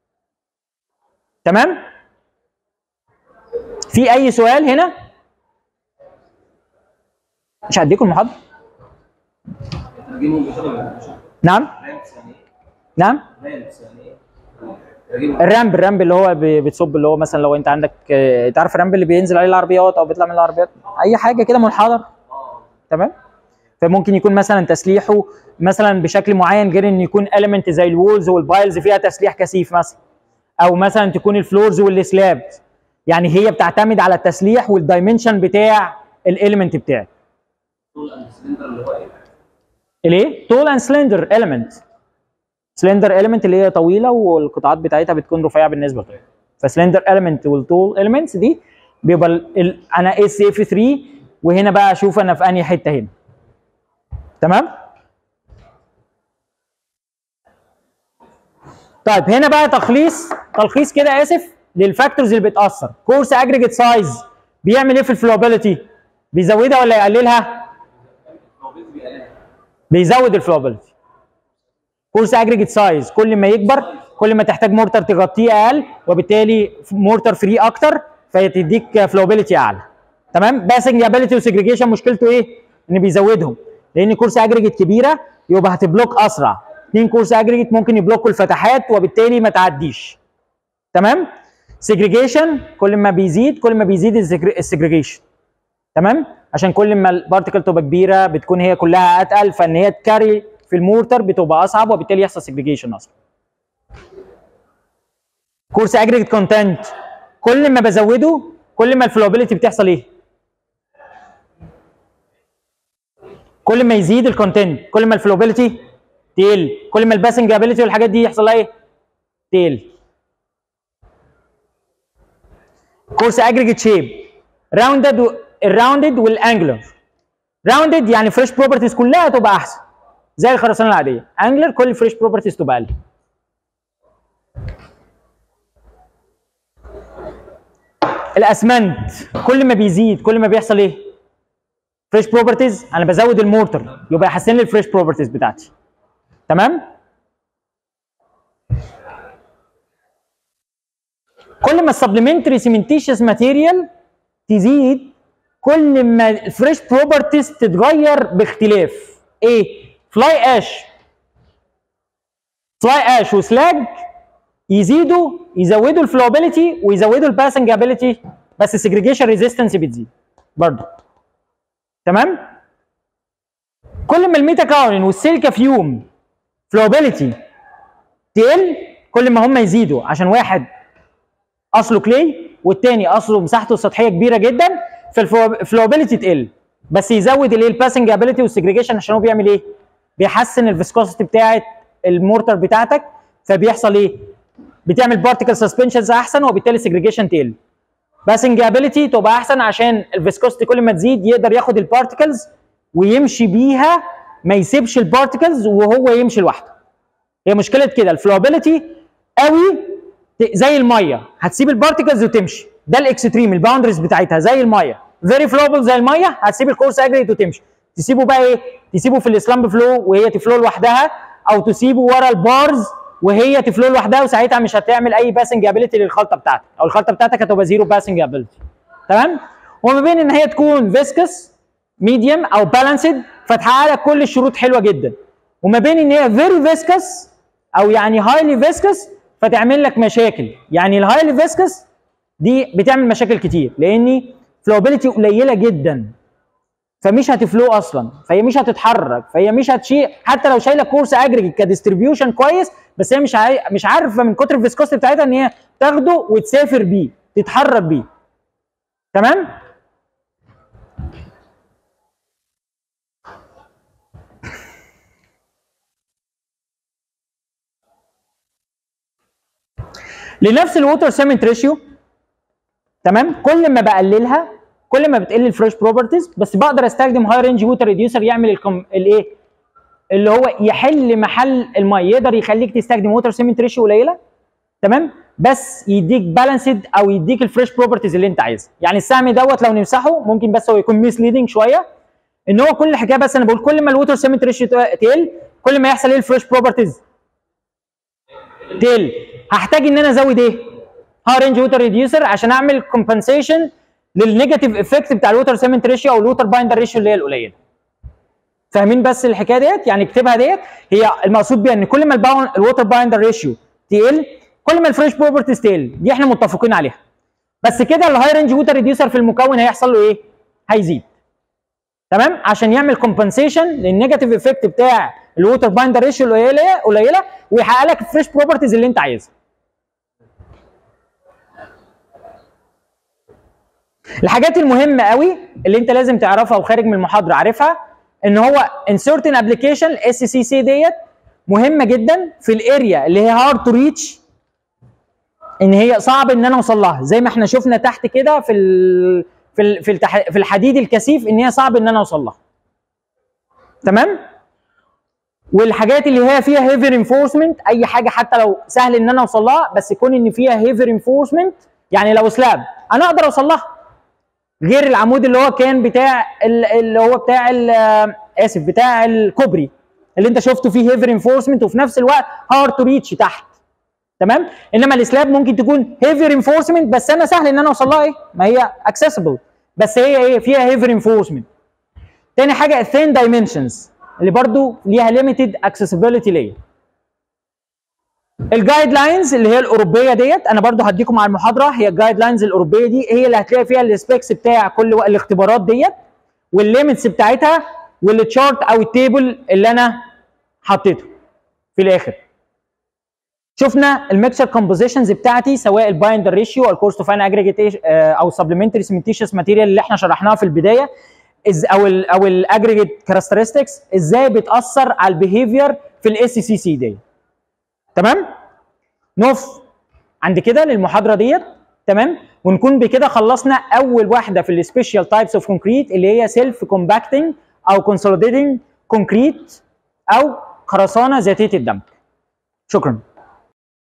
تمام في اي سؤال هنا مش هديكم المحاضره
ترجمهم بشغل ولا مش
نعم
رامبس يعني ايه؟
نعم
رامبس يعني ايه؟ ترجمهم
الرامب الرامب اللي هو بي- بتصب اللي هو مثلا لو انت عندك آه، تعرف الرامب اللي بينزل عليه العربيات او بيطلع من العربيات اي حاجه كده منحدر
اه
تمام فممكن يكون مثلا تسليحه مثلا بشكل معين غير ان يكون اليمنت زي الوولز والبايلز فيها تسليح كثيف مثلا او مثلا تكون الفلورز والسلابز يعني هي بتعتمد على التسليح والدايمنشن بتاع الاليمنت بتاعك
طول اند سلندر اللي هو ايه؟
الايه طول اند سلندر اليمنت سلندر اليمنت اللي هي طويله والقطاعات بتاعتها بتكون رفيعه بالنسبه لها فسلندر اليمنت والطول اليمنتس دي بيبقى ال- ال- انا اس اف 3 وهنا بقى اشوف انا في انهي حته هنا تمام طيب هنا بقى تلخيص تلخيص كده اسف للفاكتورز اللي بتاثر كورس اجريجيت سايز بيعمل ايه في الفلوبيليتي بيزودها ولا يقللها بيزود الفلوبيليتي كورس اجريجيت سايز كل ما يكبر كل ما تحتاج مورتر تغطيه اقل وبالتالي مورتر فري اكتر فيديك فلوبيليتي اعلى تمام باسنج ابيليتي وسجريجيشن مشكلته ايه؟ ان بيزودهم لان كورس اجريجيت كبيره يبقى هتبلوك اسرع اثنين كورس اجريجيت ممكن يبلوكوا الفتحات وبالتالي ما تعديش تمام سجريجيشن كل ما بيزيد كل ما بيزيد السجريجيشن تمام عشان كل ما البارتكل تبقى كبيره بتكون هي كلها اتقل فان هي تكاري في المورتر بتبقى اصعب وبالتالي يحصل سجريجيشن اصلا كورس اجريجيت كونتنت كل ما بزوده كل ما الفلوبيليتي بتحصل ايه كل ما يزيد الكونتنت كل ما الفلوبيليتي تقل كل ما الباسنج ابيليتي والحاجات دي يحصل لها ايه تقل كورس اجريجيت شيب راوندد الراوندد والانجلر راوندد يعني فريش بروبرتيز كلها تبقى احسن زي الخرسانه العاديه انجلر كل فريش بروبرتيز تبقى اقل الاسمنت كل ما بيزيد كل ما بيحصل ايه فريش بروبرتيز انا بزود المورتر يبقى يحسن لي الفريش بروبرتيز بتاعتي تمام كل ما السبلمنتري سيمنتيشيوس ماتيريال تزيد كل ما الفريش بروبرتيز تتغير باختلاف ايه فلاي اش فلاي اش وسلاج يزيدوا يزودوا الفلوبيليتي ويزودوا الباسنج ابيليتي بس السجريجيشن ريزيستنس بتزيد برضه تمام كل ما الميتا كاونين والسيليكا فيوم فلوبيليتي تقل كل ما هم يزيدوا عشان واحد اصله كلي والتاني اصله مساحته السطحيه كبيره جدا فالفلوبيليتي تقل بس يزود الايه الباسنج ابيليتي والسجريجيشن عشان هو بيعمل ايه؟ بيحسن الفيسكوسيتي بتاعه المورتر بتاعتك فبيحصل ايه؟ بتعمل بارتيكل سسبنشنز احسن وبالتالي السجريجيشن تقل باسنج ابيليتي تبقى احسن عشان الفيسكوسيتي كل ما تزيد يقدر ياخد البارتيكلز ويمشي بيها ما يسيبش البارتيكلز وهو يمشي لوحده هي مشكله كده الفلوبيليتي قوي ت- زي الميه هتسيب البارتيكلز وتمشي ده الاكستريم الباوندريز بتاعتها زي الميه فيري فلوبل زي الميه هتسيب الكورس اجريت وتمشي تسيبه بقى ايه تسيبه في الاسلامب فلو وهي تفلو لوحدها او تسيبه ورا البارز وهي تفلو لوحدها وساعتها مش هتعمل اي باسنج ابيليتي للخلطه بتاعتك او الخلطه بتاعتك هتبقى زيرو باسنج ابيليتي تمام وما بين ان هي تكون فيسكس ميديوم او بالانسد فتحقق لك كل الشروط حلوه جدا وما بين ان هي فيري فيسكس او يعني هايلي فيسكس فتعمل لك مشاكل يعني الهايلي فيسكس دي بتعمل مشاكل كتير لان فلوبيليتي قليله جدا فمش هتفلو اصلا فهي مش هتتحرك فهي مش هتشيل حتى لو شايله كورس اجريجيت كديستريبيوشن كويس بس هي مش عاي... مش عارفه من كتر الفيسكوستي بتاعتها ان هي تاخده وتسافر بيه تتحرك بيه تمام لنفس الووتر سيمنت ريشيو تمام كل ما بقللها كل ما بتقل الفريش بروبرتيز بس بقدر استخدم هاي رينج ووتر ريديوسر يعمل الكم الايه اللي هو يحل محل الميه يقدر يخليك تستخدم ووتر سيمنت ريشيو قليله تمام بس يديك بالانسد او يديك الفريش بروبرتيز اللي انت عايزها يعني السهم دوت لو نمسحه ممكن بس هو يكون ميسليدنج شويه ان هو كل حكايه بس انا بقول كل ما الووتر سيمنت ريشيو تقل كل ما يحصل ايه الفريش بروبرتيز تقل هحتاج ان انا ازود ايه هاي رينج ووتر ريديوسر عشان اعمل كومبنسيشن للنيجاتيف افكت بتاع الووتر سيمنت ريشيو او الووتر بايندر ريشيو اللي هي القليله فاهمين بس الحكايه ديت يعني اكتبها ديت هي المقصود بيها ان كل ما الباون الووتر بايندر ريشيو تقل كل ما الفريش بروبرتيز تقل دي احنا متفقين عليها بس كده الهاي رينج ووتر ريديوسر في المكون هيحصل له ايه هيزيد تمام عشان يعمل كومبنسيشن للنيجاتيف افكت بتاع الووتر بايندر ريشيو القليله قليله ويحقق لك الفريش بروبرتيز اللي انت عايزها الحاجات المهمه قوي اللي انت لازم تعرفها وخارج من المحاضره عارفها ان هو ان certain ابلكيشن اس سي سي ديت مهمه جدا في الاريا اللي هي هارد تو ريتش ان هي صعب ان انا اوصل لها زي ما احنا شفنا تحت كده في ال في ال في, التح... في الحديد الكثيف ان هي صعب ان انا اوصل لها تمام والحاجات اللي هي فيها هيفي رينفورسمنت اي حاجه حتى لو سهل ان انا اوصل لها بس يكون ان فيها هيفي رينفورسمنت يعني لو سلاب انا اقدر اوصل لها غير العمود اللي هو كان بتاع ال- اللي هو بتاع ال- اسف بتاع الكوبري اللي انت شفته فيه هيفي رينفورسمنت وفي نفس الوقت هارد تو ريتش تحت تمام انما السلاب ممكن تكون هيفي رينفورسمنت بس انا سهل ان انا اوصل لها ايه ما هي اكسسبل بس هي ايه فيها هيفي رينفورسمنت تاني حاجه الثين دايمنشنز اللي برضو ليها ليميتد اكسسبيليتي ليا الجايد لاينز اللي هي الاوروبيه ديت انا برضو هديكم على المحاضره هي الجايد لاينز الاوروبيه دي هي اللي هتلاقي فيها السبيكس بتاع كل و- الاختبارات ديت والليميتس بتاعتها والتشارت او التيبل اللي انا حطيته في الاخر شفنا الميكسر كومبوزيشنز بتاعتي سواء البايندر ريشيو او الكورس تو فاين اجريجيت او سبلمنتري سيمنتيشس ماتيريال اللي احنا شرحناها في البدايه إز او ال او الاجريجيت كاركترستكس ازاي بتاثر على البيهيفير في الاس سي سي دي تمام نقف عند كده للمحاضره ديت تمام ونكون بكده خلصنا اول واحده في السبيشال تايبس اوف كونكريت اللي هي سيلف كومباكتنج او كونسوليديتنج كونكريت او خرسانه ذاتيه الدمج شكرا